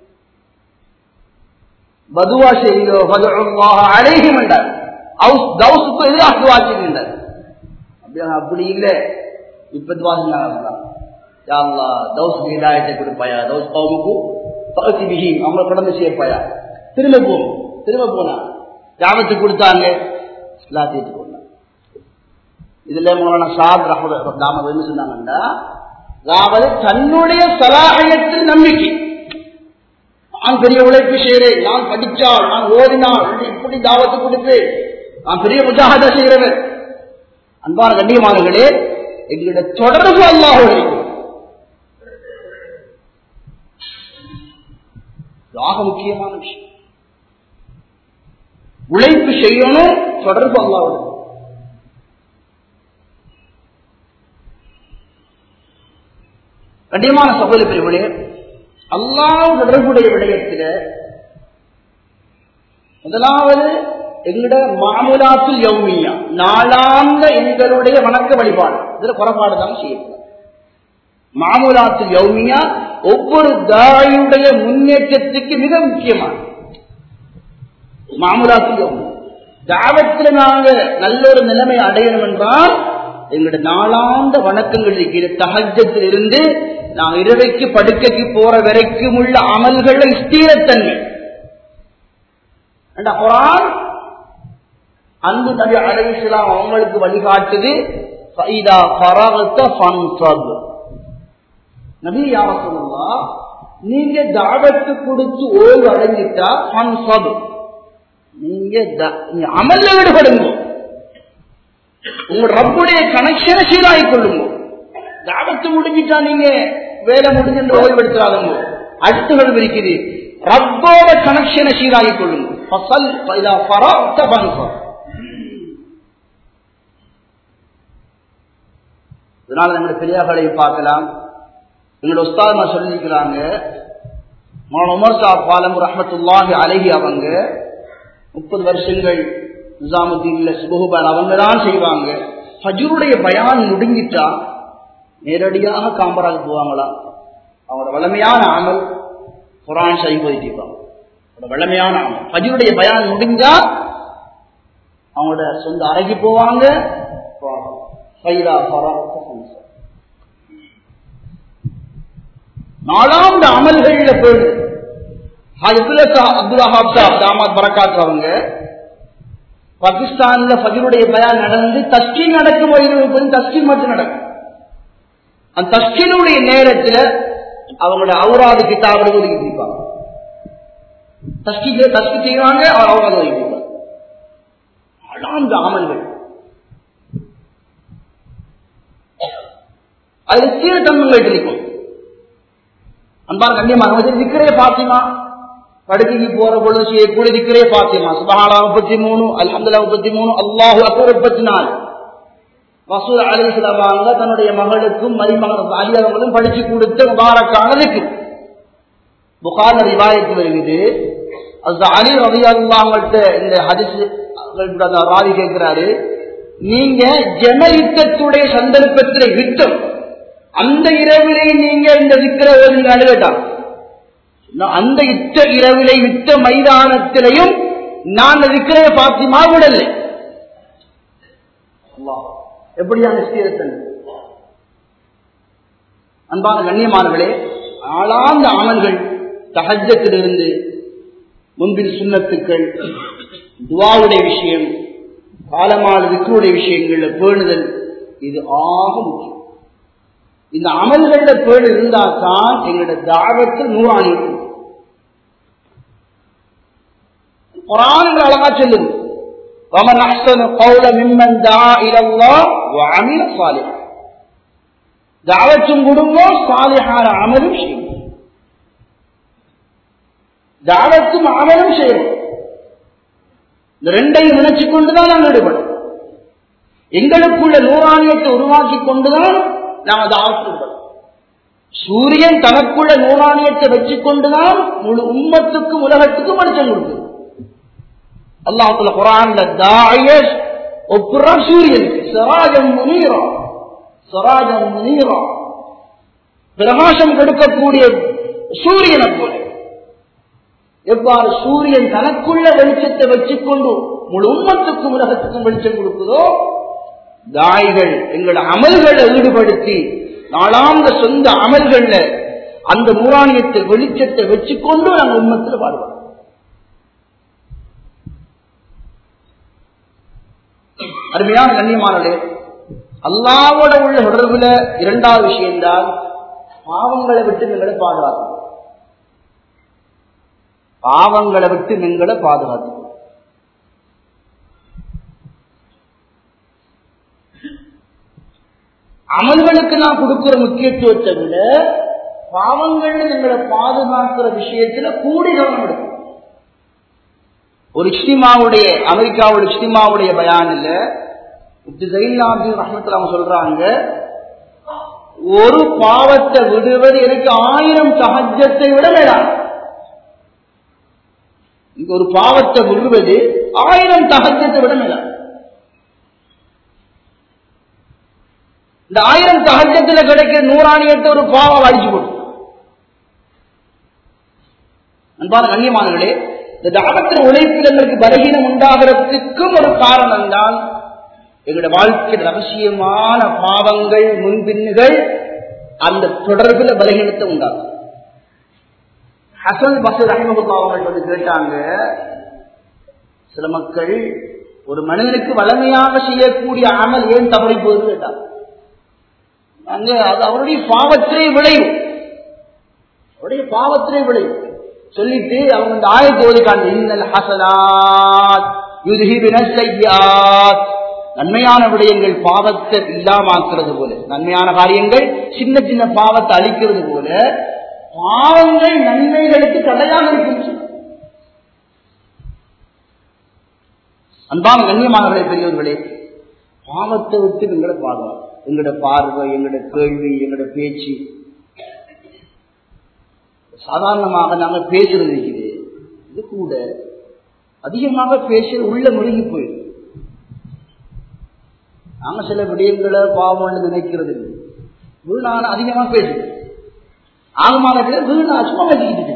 பதுவா செய்யோ அழகும் என்றார் தௌசுக்கு எதிராக துவா செய்கின்றார் அப்படி இல்லை இப்ப துவா செஞ்சாங்க யாழ்லா தௌஸ் ஹிதாயத்தை கொடுப்பாயா தௌஸ் கவுமுக்கு பகுதி பிஹி அவங்கள கடமை செய்யப்பாயா திரும்ப போ திரும்ப போனா ஜாபத்து கொடுத்தாங்க எல்லாத்தையும் போனாங்க இதுல மூலமான சாத் ராமர் என்ன சொன்னாங்கன்னா அதாவது தன்னுடைய சலாகயத்தில் நம்பிக்கை நான் பெரிய உழைப்பு செய்கிறேன் நான் படித்தால் நான் ஓதினால் இப்படி தாவத்து கொடுப்பேன் நான் பெரிய முஜாகதா செய்கிறவர் அன்பான கண்ணியமானங்களே எங்களுடைய தொடர்பு அல்லாஹோடு ஆக முக்கியமான விஷயம் உழைப்பு செய்யணும் தொடர்பு அல்லாவோட கண்டியமான சகோதர பிரிவுகளே அல்லாஹ் தொடர்புடைய விடயத்தில முதலாவது எங்கட மாமுலாத்துல் யௌமியா நாளாந்த எங்களுடைய வணக்க வழிபாடு இதுல குறைபாடு தான் செய்யப்படும் மாமுலாத்துல் யௌமியா ஒவ்வொரு தாயுடைய முன்னேற்றத்துக்கு மிக முக்கியமானது மாமுலாத்துல் யௌமியா தாவத்தில் நாங்க நல்ல ஒரு நிலைமை அடையணும் என்றால் எங்களுடைய நாளாந்த வணக்கங்கள் இருக்கிற தகஜத்தில் இருந்து நான் இரவைக்கு படுக்கைக்கு போற வரைக்கும் உள்ள அமல்கள ஸ்தீரத்தன்மை குரான் அன்பு நபி அலைசலாம் அவங்களுக்கு வழிகாட்டுது நபி யார சொல்லா நீங்க தாவத்து கொடுத்து ஓய்வு அடைஞ்சிட்டா ஃபன்சப் நீங்க அமல்ல ஈடுபடுங்க உங்க ரப்புடைய கனெக்ஷனை சீராகிக் கொள்ளுங்க தாவத்து முடிஞ்சிட்டா நீங்க வேலை முடிஞ்சு ஓய்வு எடுத்துறாதுங்க அடுத்துகள் இருக்குது ரப்போட கனெக்ஷனை சீராகிக் கொள்ளுங்க ஃபசல் இதா ஃபரக்த ஃபன்சப் இதனால நம்முடைய பெரியார்களை பார்க்கலாம் எங்களோட உஸ்தாத்மா சொல்லியிருக்கிறாங்க மௌன உமர் சாப் பாலம் ரஹமத்துல்லாஹி அழகி அவங்க முப்பது வருஷங்கள் நிசாமுத்தீன்ல சுபகுபான் அவங்க தான் செய்வாங்க ஃபஜ்ருடைய பயான் முடிஞ்சிட்டா நேரடியாக காம்பராக போவாங்களா அவங்களோட வளமையான அமல் குரான் சைபோதிப்பாங்க வளமையான அமல் ஃபஜ்ருடைய பயான் முடிஞ்சா அவங்களோட சொந்த அறைக்கு போவாங்க நாலாம் அமல்கள்ல போயிடு அப்துல் அஹாப் சாப் தாமாத் பரக்காத் அவங்க பாகிஸ்தான்ல ஃபஜருடைய பயான் நடந்து தஸ்கீன் நடக்கும் ஒரு தஸ்கீன் மட்டும் நடக்கும் அந்த தஸ்கீனுடைய நேரத்தில் அவங்களோட அவுராது கிட்டாவது ஒதுக்கி பிடிப்பாங்க தஸ்கி தஸ்கி செய்வாங்க அவர் அவுராது ஒதுக்கி பிடிப்பாங்க நான்கு அமல்கள் அதுல சீரத்தன்மைகள் இருக்கும் அன்பான கண்ணியமாக திக்கரே பாத்திமா படுக்கைக்கு போற பொழுது செய்யக்கூடிய திக்கரே பாத்திமா சுபஹானா முப்பத்தி மூணு அல்ஹம்துல்லா முப்பத்தி மூணு அல்லாஹு அக்பர் முப்பத்தி நாலு மசூர் அலி இஸ்லாமாங்க தன்னுடைய மகளுக்கும் மருமகன் அலி அவங்களும் படிச்சு கொடுத்த முபாரக்கானதுக்கு புகார் ரிவாயத்து வருகிறது அது அலி ரவி அல்லாங்கள்ட்ட இந்த ஹதிஸ் ராவி கேட்கிறாரு நீங்க ஜன யுத்தத்துடைய சந்தர்ப்பத்தில் யுத்தம் அந்த இரவிலே நீங்க இந்த விக்கிர ஓதுங்க அழுகட்டான் அந்த யுத்த இரவிலே யுத்த மைதானத்திலையும் நான் விக்கிர பாத்திமா விடலை எப்படியான ஸ்ரீரத்தன் அன்பான கண்ணியமானவர்களே ஆளாந்த அமல்கள் தகஜத்திலிருந்து முன்பின் சுண்ணத்துக்கள் துவாவுடைய விஷயம் காலமான விக்ருடைய விஷயங்கள்ல பேணுதல் இது ஆக முக்கியம் இந்த அமல்கள பேடு இருந்தா தான் எங்களோட தாவத்தில் நூறாணி குரான்கள் அழகா சொல்லுது ومن احسن قولا ممن دعا الى الله وعمل صالحا தாவத்தும் கொடுங்கோ சாலிஹான அமலும் செய்யும் தாவத்தும் அமலும் செய்யணும் இந்த ரெண்டையும் நினைச்சு கொண்டுதான் நாங்கள் ஈடுபடும் எங்களுக்குள்ள நூறாணியத்தை உருவாக்கி கொண்டுதான் நாங்கள் தாவத்து சூரியன் தனக்குள்ள நூறாணியத்தை வச்சுக் கொண்டுதான் முழு உம்மத்துக்கும் உலகத்துக்கும் வெளிச்சம் கொடுக்குது அல்லாஹுல குரான்ல தாயஷ் ஒப்புறா சூரியனுக்கு சராஜம் முனீரா சராஜம் முனீரா பிரகாசம் கொடுக்கக்கூடிய சூரியனை போல எவ்வாறு சூரியன் தனக்குள்ள வெளிச்சத்தை வச்சுக்கொண்டு முழு உம்மத்துக்கும் உலகத்துக்கும் வெளிச்சம் கொடுக்குதோ தாய்கள் எங்கள் அமல்களை ஈடுபடுத்தி நாளாந்த சொந்த அமல்கள்ல அந்த நூறாணியத்தை வெளிச்சத்தை வச்சுக்கொண்டு நாங்கள் உண்மத்தில் பாடுவோம் அருமையான கண்ணியமானே அல்லாவோட உள்ள தொடர்புல இரண்டாவது விஷயம்தான் பாவங்களை விட்டு எங்களை பாதுகாக்கும் பாவங்களை விட்டு எங்களை பாதுகாத்து அமல்களுக்கு நான் கொடுக்கிற முக்கியத்துவத்தை விட பாவங்கள் எங்களை பாதுகாக்கிற விஷயத்துல கூடி கவனம் எடுக்கும் ஒரு இஸ்டிமாவுடைய அமெரிக்காவோட இஸ்டிமாவுடைய பயானில் ரஹமத்துல சொல்றாங்க ஒரு பாவத்தை விடுவது எனக்கு ஆயிரம் சகஜத்தை விட வேண்டாம் இங்க ஒரு பாவத்தை விடுவது ஆயிரம் சகஜத்தை விட வேண்டாம் இந்த ஆயிரம் சகஜத்துல கிடைக்கிற நூறாணியத்தை ஒரு பாவம் அடிச்சு போடும் அன்பான கண்ணியமானங்களே இந்த தாபத்தின் உழைப்பில் எங்களுக்கு பலகீனம் உண்டாகிறதுக்கும் ஒரு காரணம் தான் எங்களுடைய வாழ்க்கையில் ரகசியமான பாவங்கள் முன்பின்னுகள் அந்த தொடர்பில் பலகீனத்தை உண்டாகும் ஹசன் பசர் அஹமதுல்லாவர்கள் வந்து கேட்டாங்க சில மக்கள் ஒரு மனிதனுக்கு வளமையாக செய்யக்கூடிய அமல் ஏன் தவறி போகுது கேட்டாங்க அங்க அது அவருடைய பாவத்திலே விளையும் அவருடைய பாவத்திலே விளையும் சொல்லிட்டு அவங்க இந்த ஆயத்தை ஓதிக்காங்க இன்னல் ஹசனாத் யுதுஹிபின செய்யாத் நன்மையான விடயங்கள் பாவத்தை இல்லாமாக்குறது போல நன்மையான காரியங்கள் சின்ன சின்ன பாவத்தை அழிக்கிறது போல பாவங்கள் நன்மைகளுக்கு தடையாக இருக்கின்றன அன்பான கண்ணியமானவர்களே பெரியவர்களே பாவத்தை விட்டு எங்களை பாதுகாப்பு எங்களோட பார்வை எங்களோட கேள்வி எங்களோட பேச்சு சாதாரணமாக நாங்கள் பேசுறது இருக்குது இது கூட அதிகமாக பேச உள்ள முழுகி போயிடும் நாங்க சில விடயங்களை பாவம்னு நினைக்கிறது இல்லை வீணான அதிகமா பேசுது ஆகமான வீணா சும்மா பேசிக்கிட்டு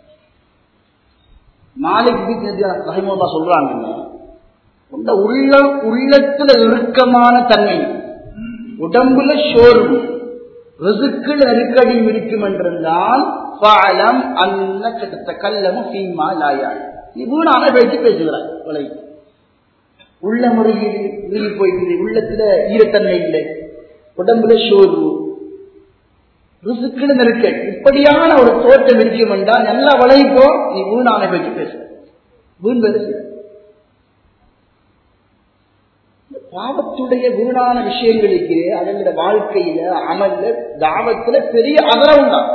நாளைக்கு ரஹிமோல்லா சொல்றாங்க உண்ட உள்ள உள்ளத்துல இறுக்கமான தன்மை உடம்புல சோர்வு ரிசுக்குள் நெருக்கடியும் இருக்கும் என்றிருந்தால் பாலம் அன்ன கிட்ட கல்லமும் சீமா லாயா நீ வீணான பேச்சு பேசுகிறாய் கொலை உள்ள முறையில் மீறி போய்கிறது உள்ளத்துல ஈரத்தன்மை இல்லை உடம்புல சோர்வு ரிசுக்குன்னு நெருக்கடி இப்படியான ஒரு தோற்றம் இருக்கும் என்றால் நல்லா வளைப்போ நீ வீணான பேச்சு பேசு வீண் பேசு பாவத்துடைய வீணான விஷயங்களுக்கு அதனுடைய வாழ்க்கையில அமல்ல தாவத்துல பெரிய அதரவு தான்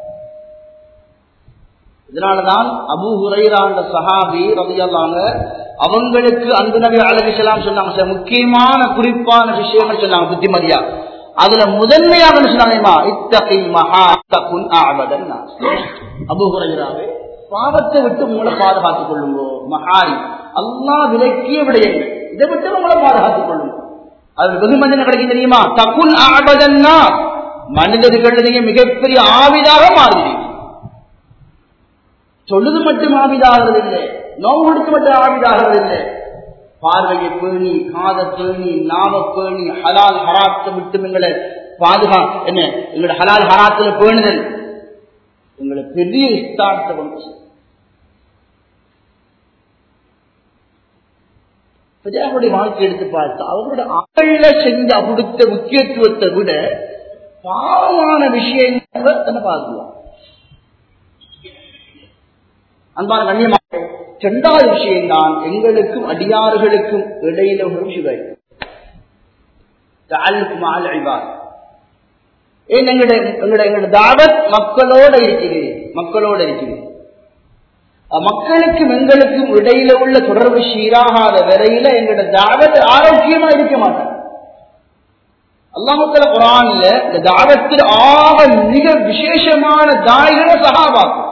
இதனாலதான் அபு ஹுரைராண்ட சஹாபி ரவியல்லாங்க அவங்களுக்கு அந்த நபி அழகிசலாம் சொன்னாங்க சில முக்கியமான குறிப்பான விஷயங்கள் சொன்னாங்க புத்திமதியா அதுல முதன்மையாக சொன்னாங்கம்மா இத்தகை மகா தகுன் ஆவதன் அபு ஹுரைராவே பாவத்தை விட்டு உங்களை பாதுகாத்துக் கொள்ளுங்க மகாரி அல்லா விலக்கிய விடயங்கள் இதை விட்டு உங்களை பாதுகாத்துக் கொள்ளுங்க அது வெகுமதி என்ன கிடைக்கும் தெரியுமா தகுன் ஆபதன்னா மனிதர்கள் நீங்க மிகப்பெரிய ஆவிதாக மாறுகிறீங்க சொல்லுது மட்டும் ஆவிதாகிறது இல்லை நோவு கொடுத்து மட்டும் ஆவிதாகிறது இல்லை பார்வையை பேணி காத பேணி நாவ பேணி ஹலால் ஹராத்தை விட்டு எங்களை பாதுகா என்ன எங்களோட ஹலால் ஹராத்துல பேணுதல் எங்களை பெரிய இஸ்தார்த்தை வந்து அவருடைய வாழ்க்கை எடுத்து பார்த்தா அவரோட ஆழ்ல செஞ்ச கொடுத்த முக்கியத்துவத்தை விட பாவமான விஷயங்களை தன்னை பார்க்கலாம் அன்பான கண்ணியமாக இரண்டாவது விஷயம்தான் எங்களுக்கும் அடியாறுகளுக்கும் இடையில ஒரு விஷயம் ஏன் எங்களுடைய எங்களுடைய எங்களுடைய தாவத் மக்களோட இருக்குது மக்களோட இருக்குது மக்களுக்கும் எங்களுக்கும் இடையில உள்ள தொடர்பு சீராகாத வரையில எங்களுடைய தாவத் ஆரோக்கியமா இருக்க மாட்டோம் அல்லாமத்துல குரான்ல இந்த தாவத்தில் ஆக மிக விசேஷமான தாய்களை சகாபாக்கும்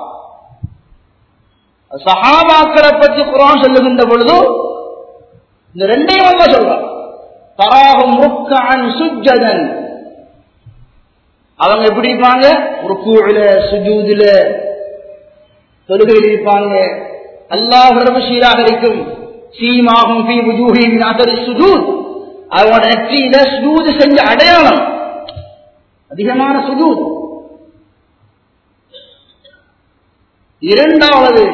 சஹாபாக்களை பற்றி குரான் சொல்லுகின்ற பொழுது இந்த ரெண்டையும் வந்து சொல்றான் தராகும் ருக்கான் சுஜதன் அவங்க எப்படி இருப்பாங்க ருக்கூல சுஜூதுல தொழுகையில் இருப்பாங்க அல்லாஹ் ரபு சீராக இருக்கும் சீமாகும் பி புஜூஹின் அதரி சுஜூத் அவனோட நெற்றியில சுஜூது செஞ்ச அடையாளம் அதிகமான சுஜூத் இரண்டாவது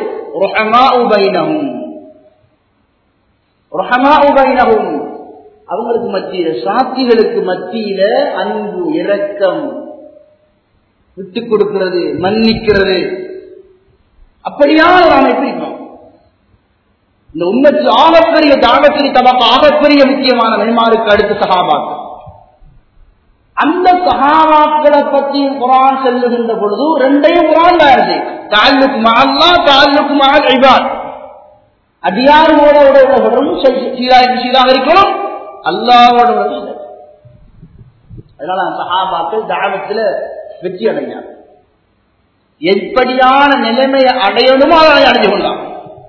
அவங்களுக்கு மத்தியில சாத்திகளுக்கு மத்தியில அன்பு இரக்கம் விட்டு கொடுக்கிறது மன்னிக்கிறது அப்படியான நாம் எப்படி இருக்கோம் இந்த உண்மைக்கு ஆகப்பெரிய தாகத்திரி தமக்கு ஆகப்பெரிய முக்கியமான மென்மாருக்கு அடுத்து சகாபாக்கள் அந்த சகாபாக்களை பற்றி குரான் செல்லுகின்ற பொழுது ரெண்டையும் குரான் தயார் தாலுக்கு மால்லா தாலுக்கு மால் இபாத் அடியாரோட உறவும் சீராக இருக்கணும் அல்லாவோட அதனால சகாபாக்கள் தாவத்தில் வெற்றி அடைஞ்சாங்க எப்படியான நிலைமையை அடையணுமோ அதை அடைஞ்சு கொண்டான்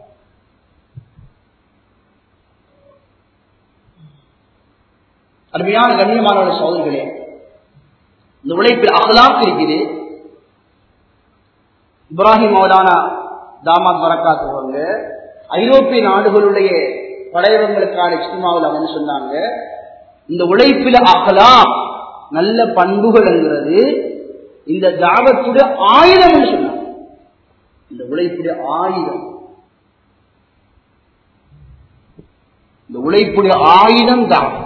அருமையான கண்ணியமான சோதனைகளே இந்த உழைப்பில் அகலாக்கு இருக்குது இப்ராஹிம் மௌலானா தாமாத் வரக்காத்துவங்க ஐரோப்பிய நாடுகளுடைய படையவங்களுக்கான இஸ்திமாவில் அவங்க சொன்னாங்க இந்த உழைப்பில் அகலாம் நல்ல பண்புகள்ங்கிறது இந்த தாவத்துடைய ஆயுதம் சொன்னாங்க இந்த உழைப்புடைய ஆயுதம் இந்த உழைப்புடைய ஆயுதம் தாவத்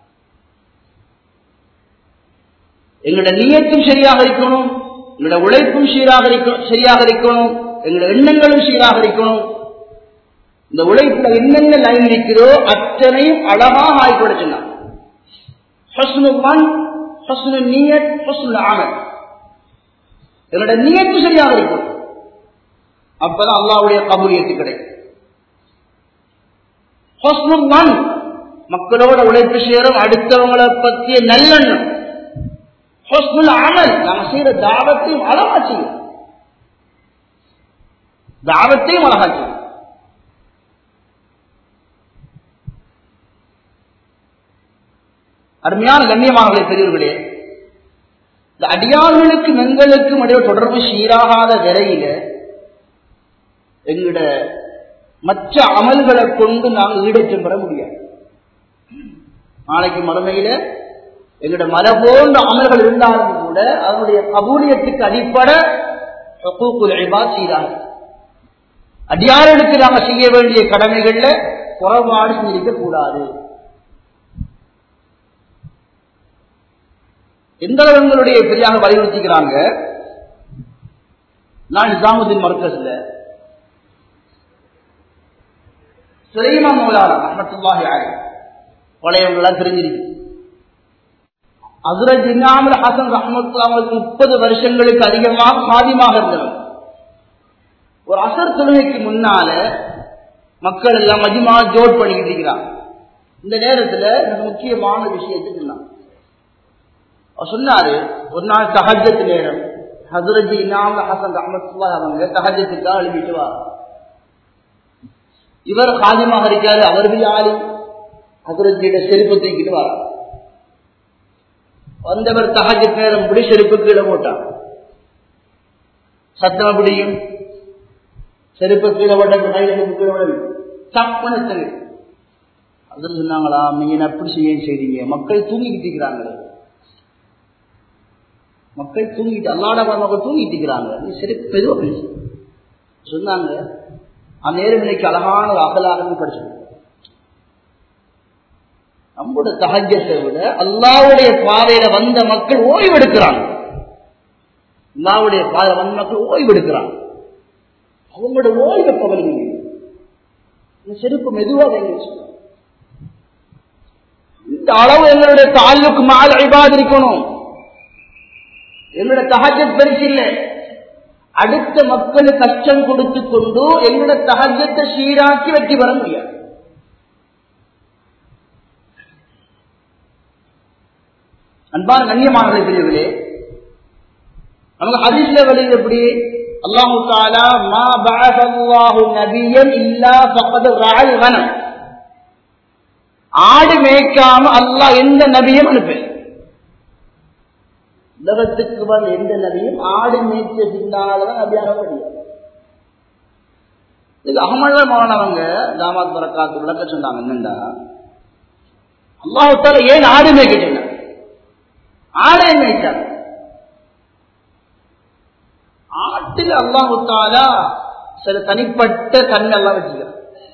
எங்களோட நீயத்தும் சரியாக இருக்கணும் எங்களோட உழைப்பும் சீராக இருக்கணும் சரியாக இருக்கணும் எங்களோட எண்ணங்களும் சீராக இருக்கணும் இந்த உழைப்புல என்னென்ன லைன் இருக்கிறதோ அத்தனையும் அழகாக ஆய்வுட சொன்னாங்க என்னோட நீயத்து சரியாக இருக்கும் அப்பதான் அல்லாவுடைய கபூலியத்து கிடைக்கும் மக்களோட உழைப்பு சேரும் அடுத்தவங்களை பற்றிய நல்லெண்ணம் அமல் நாம செய்யற தாவத்தையும் அழகா செய்யும் தாவத்தையும் அழகா செய்யும் அருமையான கண்ணியமானவர்களே பெரியவர்களே இந்த அடியார்களுக்கும் எங்களுக்கும் இடையே தொடர்பு சீராகாத விரையில எங்களோட மற்ற அமல்களை கொண்டு நாங்கள் ஈடேற்றம் பெற முடியாது நாளைக்கு மறுமையில எங்களோட மலை போன்ற அமல்கள் இருந்தாலும் கூட அதனுடைய கபூலியத்துக்கு அடிப்படை சீராக அடியார்களுக்கு நாம செய்ய வேண்டிய கடமைகள்ல குறைபாடு செஞ்சிருக்க கூடாது எந்த அளவுங்களுடைய பெரியாக வலியுறுத்திக்கிறாங்க நான் நிசாமுதீன் மர்க்கஸ்ல சுலைமா மௌலானா அஹமத்துல்லாஹி ஆலி பழையவங்களாம் தெரிஞ்சிருக்கு அசுரத் இன்னாமல் ஹசன் ரஹமத்து அவங்களுக்கு முப்பது வருஷங்களுக்கு அதிகமாக சாதியமாக இருந்தவர் ஒரு அசர் தொழுகைக்கு முன்னால மக்கள் எல்லாம் மதிமா ஜோட் பண்ணிக்கிட்டு இருக்கிறாங்க இந்த நேரத்துல மிக முக்கியமான விஷயத்தை சொன்னாங்க அவர் சொன்னாரு ஒரு நாள் தஹஜத்து நேரம் ஹசரத் இன்னாமல் ஹசன் ரஹமத்துல்லா அவங்க தஹஜத்துக்காக எழுதிட்டு வா இவர் காதியமாக இருக்காரு அவர் ஆளி ஹசரத்தியிட செருப்பு தூக்கிட்டு வர வந்தவர் தகஜ நேரம் முடி செருப்பு கீழே போட்டார் சத்தம் பிடியும் செருப்பு கீழே போட்ட கையில செருப்பு கீழே விட தப்பனத்தது அது சொன்னாங்களா நீங்க அப்படி செய்ய செய்றீங்க மக்கள் தூங்கிக்கிட்டு இருக்கிறாங்களே மக்கள் தூங்கிட்டு அல்லாட மக்கள் தூங்கிட்டு இருக்கிறாங்க நீ செருப்பு மெதுவா பேசு சொன்னாங்க அந்நேரம் இன்னைக்கு அழகான ஒரு அகலாக படிச்சு நம்முடைய தகஜத்தை விட அல்லாவுடைய பாதையில வந்த மக்கள் ஓய்வெடுக்கிறாங்க அல்லாவுடைய பாதையில வந்த மக்கள் ஓய்வெடுக்கிறாங்க அவங்களோட ஓய்வை கவனிங்க இந்த செருப்பு மெதுவாக வைங்க இந்த அளவு எங்களுடைய தாலுக்கு மால் அழிபாது இருக்கணும் எங்களுடைய தகஜத் பெருசு இல்லை அடுத்த மக்களுக்கு கஷ்டம் கொடுத்து கொண்டு எங்களுடைய தகஜத்தை சீராக்கி வெற்றி பெற முடியாது அன்பான கண்ணியமானவர்களே பிரிவுகளே நமக்கு ஹதீஸ்ல வெளியில் எப்படி அல்லாஹு தாலா மா பஅதல்லாஹு நபியன் இல்லா ஃபக்கத் ரஅல் கனம் ஆடு மேய்க்காம அல்லாஹ் எந்த நபியும் அனுப்பல உலகத்துக்கு வந்த எந்த நபியும் ஆடு மேய்ச்ச பின்னால்தான் நபியாக முடியும் இது அகமது மாணவங்க தாமாத் பரக்காத்து விளக்க சொன்னாங்க என்னண்டா அல்லாஹால ஏன் ஆடு மேய்க்க சொன்னாங்க ஆடை மேய்ச்சாங்க ஆட்டில் அல்லாஹாலா சில தனிப்பட்ட தன்மை எல்லாம் வச்சுக்கிறார்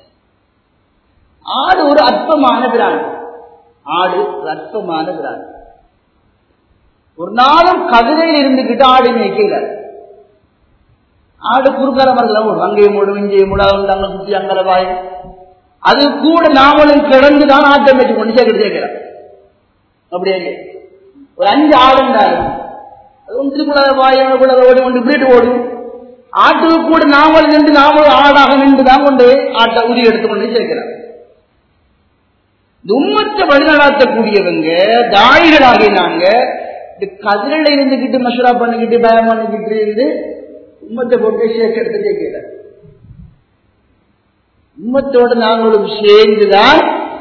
ஆடு ஒரு அற்பமான பிராணி ஆடு ஒரு அற்பமான பிராணி ஒரு நாளும் கதிரையில் இருந்துகிட்டு ஆடு மேய்க்கல ஆடு குறுக்கால மரத்தில் ஓடும் அங்கேயும் ஓடும் இங்கேயும் ஓடும் அங்க சுத்தி அங்கல வாய் அது கூட நாமளும் கிடந்துதான் ஆட்டை மேய்ச்சி கொண்டு சேர்க்கிட்டு சேர்க்கிறான் அப்படியே ஒரு அஞ்சு ஆடுண்டாரு அது ஒன்று கூட வாய் அங்க கூட ஓடி கொண்டு இப்படிட்டு ஓடும் ஆட்டுக்கு கூட நாமல் நின்று நாமளும் ஆடாக நின்று தான் கொண்டு ஆட்டை உரி எடுத்து கொண்டு சேர்க்கிறான் உம்மத்தை வழிநடாத்தக்கூடியவங்க தாய்களாகி நாங்க இந்த கதிரில இருந்துகிட்டு மசூரா பண்ணிக்கிட்டு பயம் பண்ணிக்கிட்டு இருந்து உம்மத்தை போட்டு சேர்க்க எடுத்து கேட்கல உம்மத்தோடு நாங்களும் சேர்ந்துதான்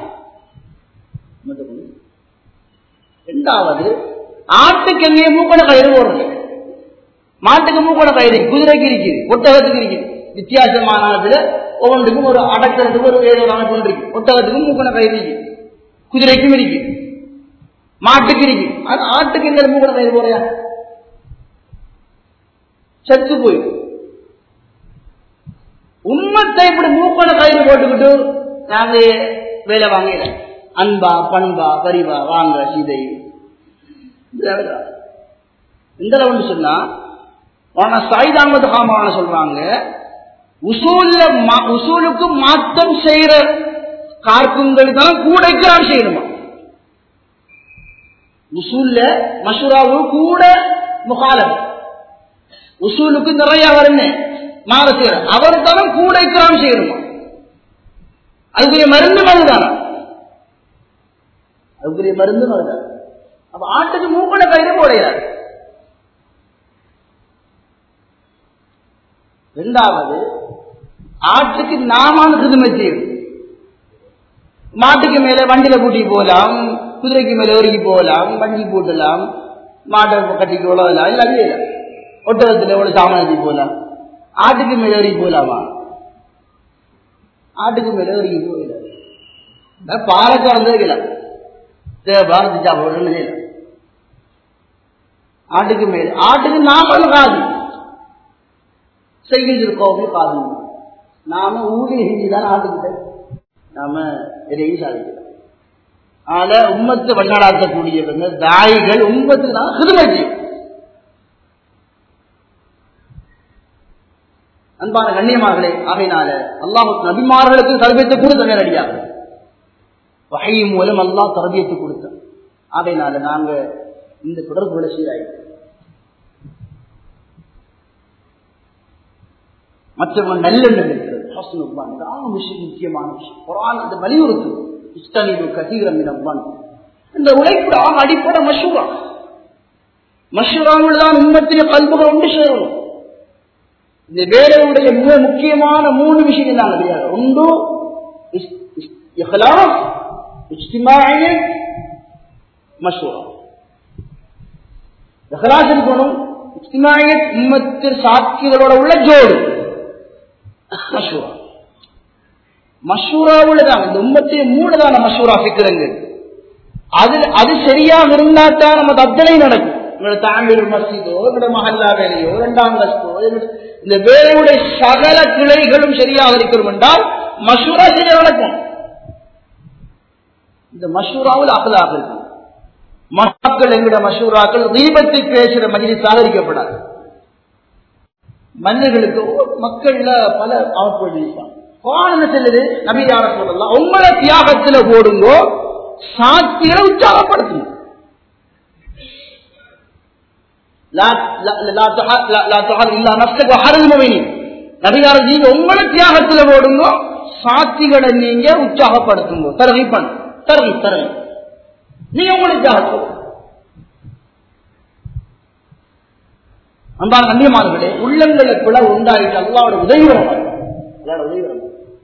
ரெண்டாவது ஆட்டுக்கு எங்கேயே மூக்கண கயிறு போடுறது மாட்டுக்கு மூக்கண கயிறு குதிரைக்கு இருக்குது ஒட்டகத்துக்கு இருக்குது வித்தியாசமான இதுல ஒவ்வொன்றுக்கும் ஒரு அடக்கிறதுக்கு ஒரு ஏதோ அமைப்பு இருக்கு ஒட்டகத்துக்கும் மூக்கண கயிறு இருக்கு குதிரைக்கும் இருக்கு மாட்டுக்கு இருக்கு அது ஆட்டுக்கு எங்க மூக்கண கயிறு போறையா செத்து போய் உண்மத்தை இப்படி மூக்கண கயிறு போட்டுக்கிட்டு நாங்க வேலை வாங்கல அன்பா பண்பா பரிவா வாங்க சீதை இந்த ஒன்று சொன்னா ஆனா சாயித் அகமது ஹாமான சொல்றாங்க உசூல்ல உசூலுக்கு மாற்றம் செய்யற கார்க்குங்கள் தான் கூட இக்ரார் செய்யணுமா உசூல்ல மசூராவு கூட முகாலம் உசூலுக்கு நிறைய வருன்னு மாற செய்யற அவர் தான் கூட இக்ராம் செய்யணுமா அதுக்குரிய மருந்து மதுதானா அதுக்குரிய மருந்து மதுதான் அப்ப ஆட்டுக்கு மூக்கண கயிறு போடையார் ரெண்டாவது ஆட்டுக்கு நாமான கிருதுமை செய்யும் மாட்டுக்கு மேல வண்டியில கூட்டி போகலாம் குதிரைக்கு மேல ஒருக்கி போகலாம் வண்டி போட்டலாம் மாட்டை கட்டிக்கு உழவலாம் எல்லாம் செய்யலாம் ஒட்டகத்தில் எவ்வளவு சாமானி போகலாம் ஆட்டுக்கு மேல ஒருக்கி போகலாமா ஆட்டுக்கு மேல ஒருக்கி போகலாம் பாலை கறந்துக்கலாம் பாரதி சாப்பிடணும்னு செய்யலாம் ஆட்டுக்கு மேல் ஆட்டுக்கு நாமளும் காது செய்கின்றிருக்கோம் காது நாம ஊழி செஞ்சுதான் ஆட்டுக்கிட்ட நாம எதையும் சாதிக்கிறோம் ஆனா உம்மத்தை வழிநடாத்தக்கூடியவங்க தாய்கள் உம்மத்துக்கு தான் சிறுமை செய்யும் அன்பான கண்ணியமார்களே ஆகையினால அல்லாஹ் நபிமார்களுக்கு தரபியத்தை கொடுத்த நேரடியாக வகை மூலம் அல்லாஹ் தரபியத்தை கொடுத்த ஆகையினால நாங்க இந்த தொடர்புகளை சீராயிடும் மற்றவங்க நல்லெண்ணம் இருக்கிறது முக்கியமான விஷயம் குரான் அந்த வலியுறுத்து இஸ்தனிவு கசீரம் இந்த உழைப்பு அடிப்படை மஷூரா மஷூராவில் தான் உண்மத்தின கல்புகள் ஒன்று சேரணும் இந்த வேலையுடைய மிக முக்கியமான மூணு விஷயம் தான் கிடையாது ஒன்று இஹ்லாஸ் இஜ்திமாயியத் மஷூரா இஹ்லாஸ் இருக்கணும் இஜ்திமாயியத் உம்மத்தில் சாட்சிகளோட உள்ள ஜோடு மஷூரா மஷூராவுல தான் இந்த உம்மத்திய மூலதான மஷூரா சிக்கிறங்க அது அது சரியாக இருந்தா தான் நம்ம அத்தனை நடக்கும் உங்களோட தாமிழ் மசிதோ என்னோட மஹல்லா வேலையோ இரண்டாம் கஸ்தோ இந்த வேலையுடைய சகல கிளைகளும் சரியாக இருக்கணும் என்றால் மஷூரா சரியா நடக்கும் இந்த மஷூராவில் அகலாக இருக்கு மக்கள் எங்கட மஷூராக்கள் தீபத்தை பேசுற மஜிலிஸாக இருக்கப்படாது மன்னர்களுக்கு மக்கள்ல பல அமைப்புகள் இருப்பாங்க என்ன சொல்லுது நபியார சொல்லலாம் உங்களை தியாகத்துல போடுங்கோ சாத்தியரை உற்சாகப்படுத்துங்க நபிகார நீங்க உங்களை தியாகத்துல போடுங்க சாத்திகளை நீங்க உற்சாகப்படுத்துங்க தரவி பண்ண தரவி தரவி நீங்க உங்களை தியாகத்தில் அன்பான நன்றிமார்களே உள்ளங்களுக்குள்ள உண்டாயிட்டு அல்லாவோட உதவி வரும் அல்லாவோட உதவி வரும்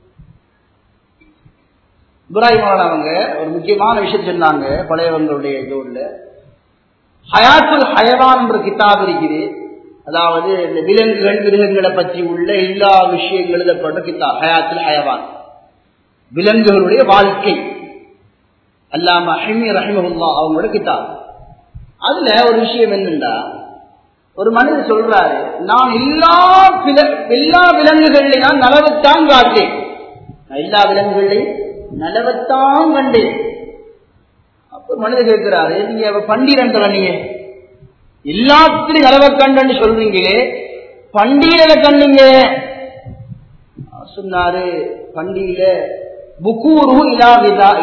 இப்ராஹிம் அவங்க ஒரு முக்கியமான விஷயம் சொன்னாங்க பழையவங்களுடைய இதோட ஹயாத்துல் ஹயவான் என்ற கிதாப் இருக்குது அதாவது இந்த விலங்குகள் மிருகங்களை பற்றி உள்ள எல்லா விஷயங்கள் எழுதப்பட்ட கிதாப் ஹயாத்துல் ஹயவான் விலங்குகளுடைய வாழ்க்கை அல்லாம ஹிமி ரஹிமஹுல்லா அவங்களோட கிதாப் அதுல ஒரு விஷயம் என்னன்னா ஒரு மனிதர் சொல்றாரு நான் எல்லா எல்லா விலங்குகளையும் நான் நலவத்தான் காட்டேன் எல்லா விலங்குகளையும் நலவத்தான் கண்டேன் அப்ப மனிதர் கேட்கிறாரு நீங்க பண்டிகை நீங்க எல்லாத்திலையும் நலவ கண்டன்னு சொல்றீங்களே பண்டிகையில கண்டீங்க சொன்னாரு பண்டிகையில புக்கூரு இலாவிதா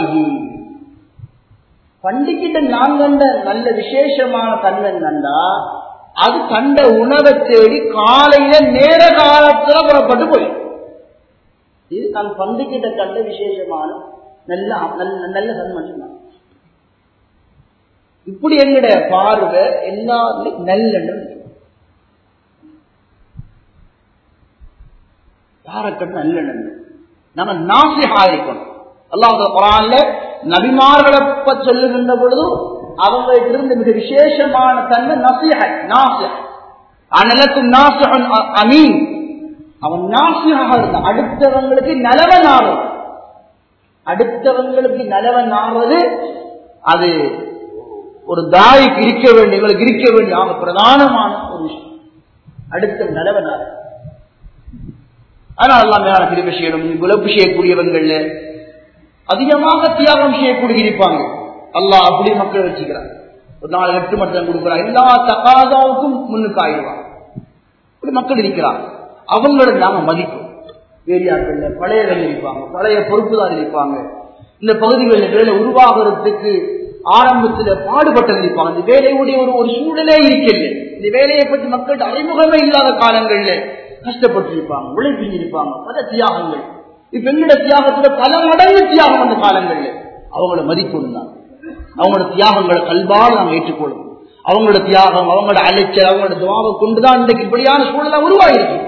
பண்டிகிட்ட நான் கண்ட நல்ல விசேஷமான தன்மை கண்டா அது கண்ட உணவை தேடி காலையில நேர காலத்துல புறப்பட்டு போய் இது நான் பண்டிகிட்ட கண்ட விசேஷமான நல்ல நல்ல நல்ல தன்மை இப்படி எங்களுடைய பார்வை எல்லாருமே நல்லெண்ணம் யாருக்கட்டும் நல்லெண்ணம் நம்ம நாசிகா இருக்கணும் அல்லாஹ் குரான்ல நபிமார்களை சொல்லுகின்ற பொழுது அவங்களுக்கு இருந்து மிக விசேஷமான தன்மை நசிஹ நாசிஹ அனலக்கும் நாசிஹன் அமீன் அவன் நாசியாக இருந்தான் அடுத்தவங்களுக்கு நலவன் ஆறும் அடுத்தவங்களுக்கு நலவன் ஆறுவது அது ஒரு தாய்க்கு இருக்க வேண்டிய எங்களுக்கு இருக்க வேண்டிய ஆக பிரதானமான ஒரு விஷயம் அடுத்த நலவனாக அதனால எல்லாம் மேலான பிரிவு செய்யணும் உழப்பு செய்யக்கூடியவங்கள்ல அதிகமாக தியாகம் செய்யக்கூடிய இருப்பாங்க அல்லாஹ் அப்படி மக்கள் வச்சுக்கிறாங்க ஒரு நாலு எட்டு மட்டும் கொடுக்குறாங்க எல்லா தகாதாவுக்கும் முன்னுக்கு ஆயிடுவாங்க இப்படி மக்கள் இருக்கிறாங்க அவங்கள நாம மதிப்போம் ஏரியாக்கள்ல பழையவர்கள் இருப்பாங்க பழைய பொறுப்புதார் இருப்பாங்க இந்த பகுதிகளில் வேலை உருவாகிறதுக்கு ஆரம்பத்துல பாடுபட்டது இருப்பாங்க இந்த வேலையுடைய ஒரு ஒரு சூழலே இருக்கல இந்த வேலையை பற்றி மக்கள் அறிமுகமே இல்லாத காலங்கள்ல கஷ்டப்பட்டு இருப்பாங்க உழைப்பு இருப்பாங்க பல தியாகங்கள் இப்ப எங்கட தியாகத்துல பல மடங்கு தியாகம் அந்த காலங்கள்ல அவங்கள மதிக்கணும் தான் அவங்களோட தியாகங்களை கல்வால் நாம் ஏற்றுக்கொள்ளும் அவங்களோட தியாகம் அவங்களோட அலைச்சல் அவங்களோட துவாவை கொண்டுதான் இன்றைக்கு இப்படியான சூழலை உருவாயிருக்கு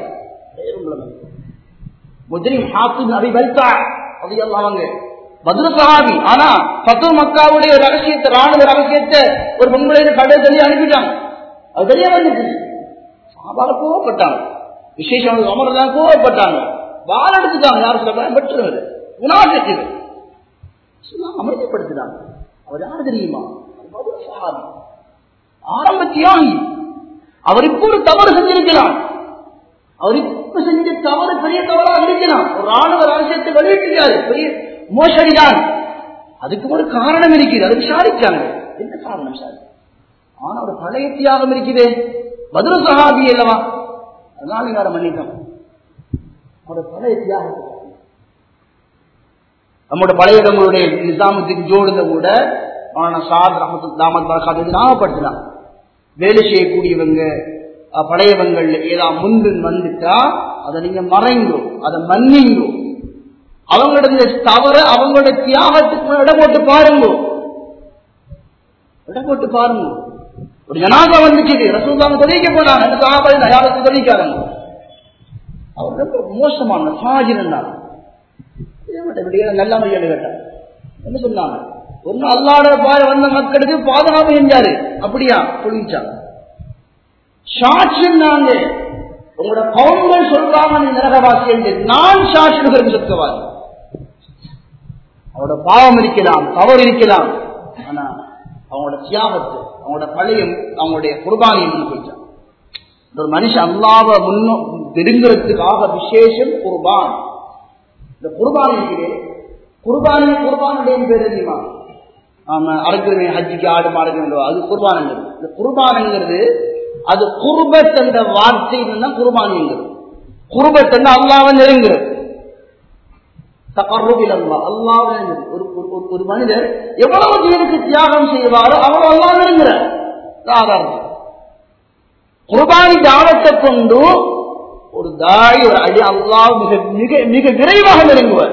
முஜ்ரிம் ஹாசிம் அபி பல்தா அது அவங்க பத்ர சஹாபி ஆனா பத்து மக்காவுடைய ரகசியத்தை ராணுவ ரகசியத்தை ஒரு பொங்கலை கடை சொல்லி அனுப்பிட்டாங்க அது தெரிய வந்துச்சு சாபால கோவப்பட்டாங்க விசேஷம் அமர்தான் கோவப்பட்டாங்க வாழ எடுத்துட்டாங்க யாரும் சொல்றாங்க பெற்றுவது குணாசக்திகள் அமைதிப்படுத்தினாங்க அவர் யாரு தெரியுமா பத்ர சஹாபி ஆரம்ப தியாகி அவர் இப்போ ஒரு தவறு செஞ்சிருக்கலாம் அவர் இப்ப செஞ்ச தவறு பெரிய தவறாக இருக்கலாம் ஒரு ராணுவ ரகசியத்தை வெளியிட்டிருக்காரு பெரிய மோசடிதான் அதுக்கு ஒரு காரணம் இருக்குது அதை விசாரிச்சாங்க என்ன காரணம் சார் ஆனா ஒரு பழைய தியாகம் இருக்குது மதுர சகாபி அல்லவா அதனால நீங்க அதை மன்னித்தோம் அவரோட பழைய தியாகம் நம்மோட பழைய நம்மளுடைய நிசாமத்துக்கு ஜோடுங்க கூட ஆனா சாத் ரஹமத்து தாமத் பரகாத் ஞாபகப்படுத்தலாம் வேலை செய்யக்கூடியவங்க பழையவங்கள் ஏதாவது முன்பு வந்துட்டா அதை நீங்க மறைங்கோ அதை மன்னிங்கோ அவங்களோட தவற அவங்களோட தியாகத்துக்கு இடம் போட்டு பாருங்க இடம் போட்டு பாருங்க ஒரு ஜனாதா வந்துச்சு ரசூல்லாங்க தொழிக்க போனாங்க அந்த சாபாதி யாருக்கு தொழிக்காரங்க அவர் ரொம்ப மோசமான சாஜினா நல்ல மரியாதை கேட்டார் என்ன சொன்னாங்க ஒன்னு அல்லாட பாய வந்த மக்களுக்கு பாதுகாப்பு செஞ்சாரு அப்படியா சொல்லிச்சாங்க சாட்சியம் நாங்க உங்களோட கவுன்கள் சொல்றாங்க நீ நரகவாசி என்று நான் சாட்சிடுகிறேன் சொத்தவாதி அவங்களோட பாவம் இருக்கலாம் தவறு இருக்கலாம் ஆனா அவங்களோட தியாகத்தை அவங்களோட பழையும் அவங்களுடைய குர்பானியை முன்வைச்சான் ஒரு மனுஷன் அல்லாவ முன்னோ நெருங்குறதுக்காக விசேஷம் குர்பான் இந்த குர்பான் இருக்கிறேன் குர்பானி குர்பானுடைய பேர் தெரியுமா ஆமா அறுக்கிறமே ஹஜ்ஜிக்கு ஆடு மாடுகிறோம் அது குர்பானங்கிறது இந்த குர்பானங்கிறது அது குர்பத் என்ற வார்த்தையில் தான் குர்பானிங்கிறது குர்பத் என்று அல்லாவை நெருங்குறது தகர்ருபில் அல்லா அல்லாஹ் ஒரு ஒரு- ஒரு மனிதர் எவ்வளவு தீனுக்கு தியாகம் செய்வாரோ அவ்வளவு அல்லாஹ் நெருங்குறார் சாதாரணம் குர்பானி தானத்தை கொண்டு ஒரு தாய் ஒரு அடி அல்லாஹ் மிக மிக மிக விரைவாக நெருங்குவார்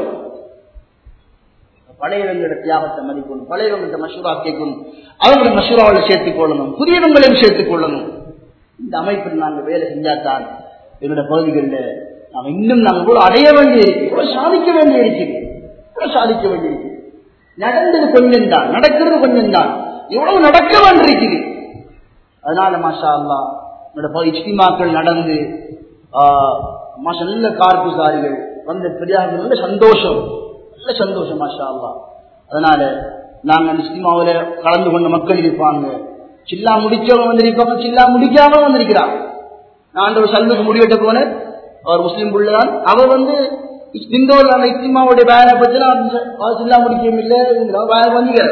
பழையவங்களோட தியாகத்தை மதிக்கணும் பழையவங்கள்ட்ட மசூரா கேட்கணும் அவங்களை மசூராவில் சேர்த்துக் கொள்ளணும் புதியவங்களையும் சேர்த்துக் கொள்ளணும் இந்த அமைப்பில் நாங்கள் வேலை செஞ்சாதான் எங்களோட பகுதிகளில் நாம் இன்னும் நாங்கள் கூட அடைய வேண்டி இருக்கு கூட சாதிக்க வேண்டி இருக்குது கூட சாதிக்க வேண்டி இருக்கு நடந்தது கொஞ்சம் தான் நடக்கிறது கொஞ்சம் தான் எவ்வளவு நடக்க வேண்டியிருக்குது அதனால மாஷா அல்லா என்னோட பல இஸ்திமாக்கள் நடந்து ஆஹ், மாஷா நல்ல கார்புசாரிகள் வந்த பெரியார்கள் நல்ல சந்தோஷம் நல்ல சந்தோஷம் மாஷா அல்லா அதனால நாங்க அந்த இஸ்திமாவில் கலந்து கொண்ட மக்கள் இருப்பாங்க சில்லா முடிச்சவங்க வந்திருப்பாங்க சில்லா முடிக்காம வந்திருக்கிறாங்க நான் ஒரு சல்லுக்கு முடிவெட்ட போனேன் அவர் முஸ்லீம் புள்ளதான் அவர் வந்து இந்தோர் அந்த இஸ்திமாவுடைய வேலை பற்றி நான் சில்லா முடிக்கவும் இல்லை வேலை வந்துக்கிறார்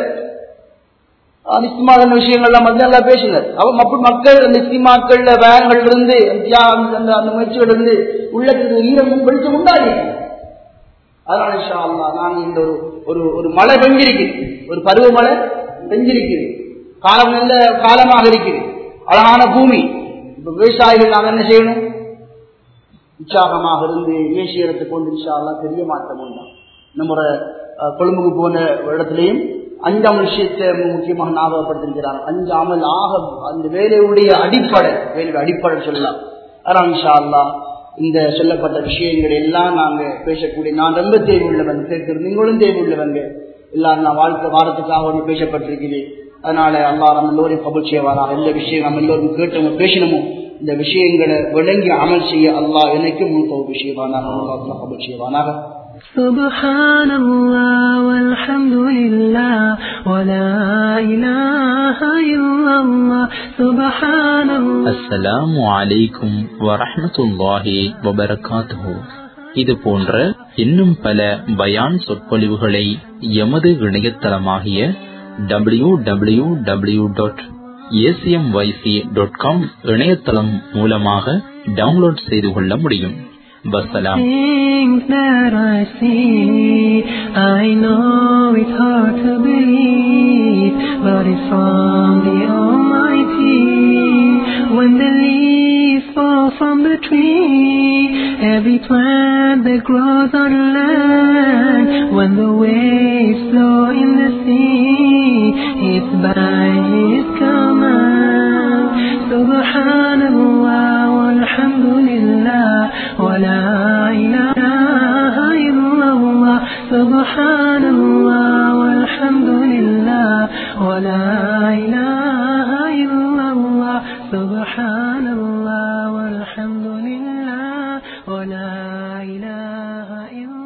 நிச்சயமாக விஷயங்கள்லாம் வந்து நல்லா பேசுங்க அவன் அப்படி மக்கள் அந்த நிச்சயமாக்கள்ல வேகங்கள் இருந்து அந்த தியாகம், அந்த அந்த முயற்சிகள் இருந்து உள்ளத்துக்கு ஈரம் வெளிச்சம் உண்டாகி அதனால இன்ஷா அல்லாஹ் நாங்க இந்த ஒரு ஒரு ஒரு மழை பெஞ்சிருக்குது ஒரு பருவமழை பெஞ்சிருக்குது காலம் நல்ல காலமாக இருக்குது அழகான பூமி இப்ப விவசாயிகள் நாங்க என்ன செய்யணும் உற்சாகமாக இருந்து ஏசிய இடத்துக்கு கொண்டு இன்ஷா அல்லாஹ் பெரிய மாற்றம் உண்டாம் நம்ம அஹ், கொழும்புக்கு போன இடத்துலையும் அஞ்சாமல் விஷயத்தை முக்கியமாக ஞாபகப்படுத்திருக்கிறாங்க அஞ்சாமல் ஆக அந்த வேலையுடைய அடிப்படை வேலையுடைய அடிப்படை சொல்லலாம் அதான் இன்ஷா அல்லாஹ் இந்த சொல்லப்பட்ட விஷயங்கள் எல்லாம் நாங்க பேசக்கூடிய நான் ரொம்ப தேவையுள்ளவன் கேட்கிறது நீங்களும் தேவையுள்ளவங்க எல்லாரும் நான் வாழ்க்கை வாரத்துக்காக ஒன்று பேசப்பட்டிருக்கிறேன் அதனால அல்லா நம்ம எல்லோரையும் கபல் செய்வாராக எந்த விஷயம் நம்ம எல்லோரும் கேட்டோமோ பேசணுமோ இந்த விஷயங்களை விளங்கி அமல் செய்ய அல்லாஹ் எனக்கும் முன் விஷயமானாக அல்லாஹ் கபல் செய்வானாக سبحان الله والحمد لله ولا إله إلا الله سبحان الله அஸ்ஸலாமு அலைக்கும் வரஹ்மத்துல்லாஹி வபரகாத்துஹு இது போன்ற இன்னும் பல பயான் சொற்பொழிவுகளை எமது இணையதளமாகிய W W W dot ACMYC dot com இணையதளம் மூலமாக டவுன்லோட் செய்து கொள்ள முடியும் வசலாம் Things that I see, I know it's hard to believe, but it's from the Almighty. When the leaves fall from the tree, every plant that grows on land, when the waves flow in the sea, it's by His command. Subhanallah walhamdulillah wa la ilaha illallah. Subhanallah walhamdulillah wa la ilaha illallah. Subhanallah walhamdulillah wa la ilaha illallah.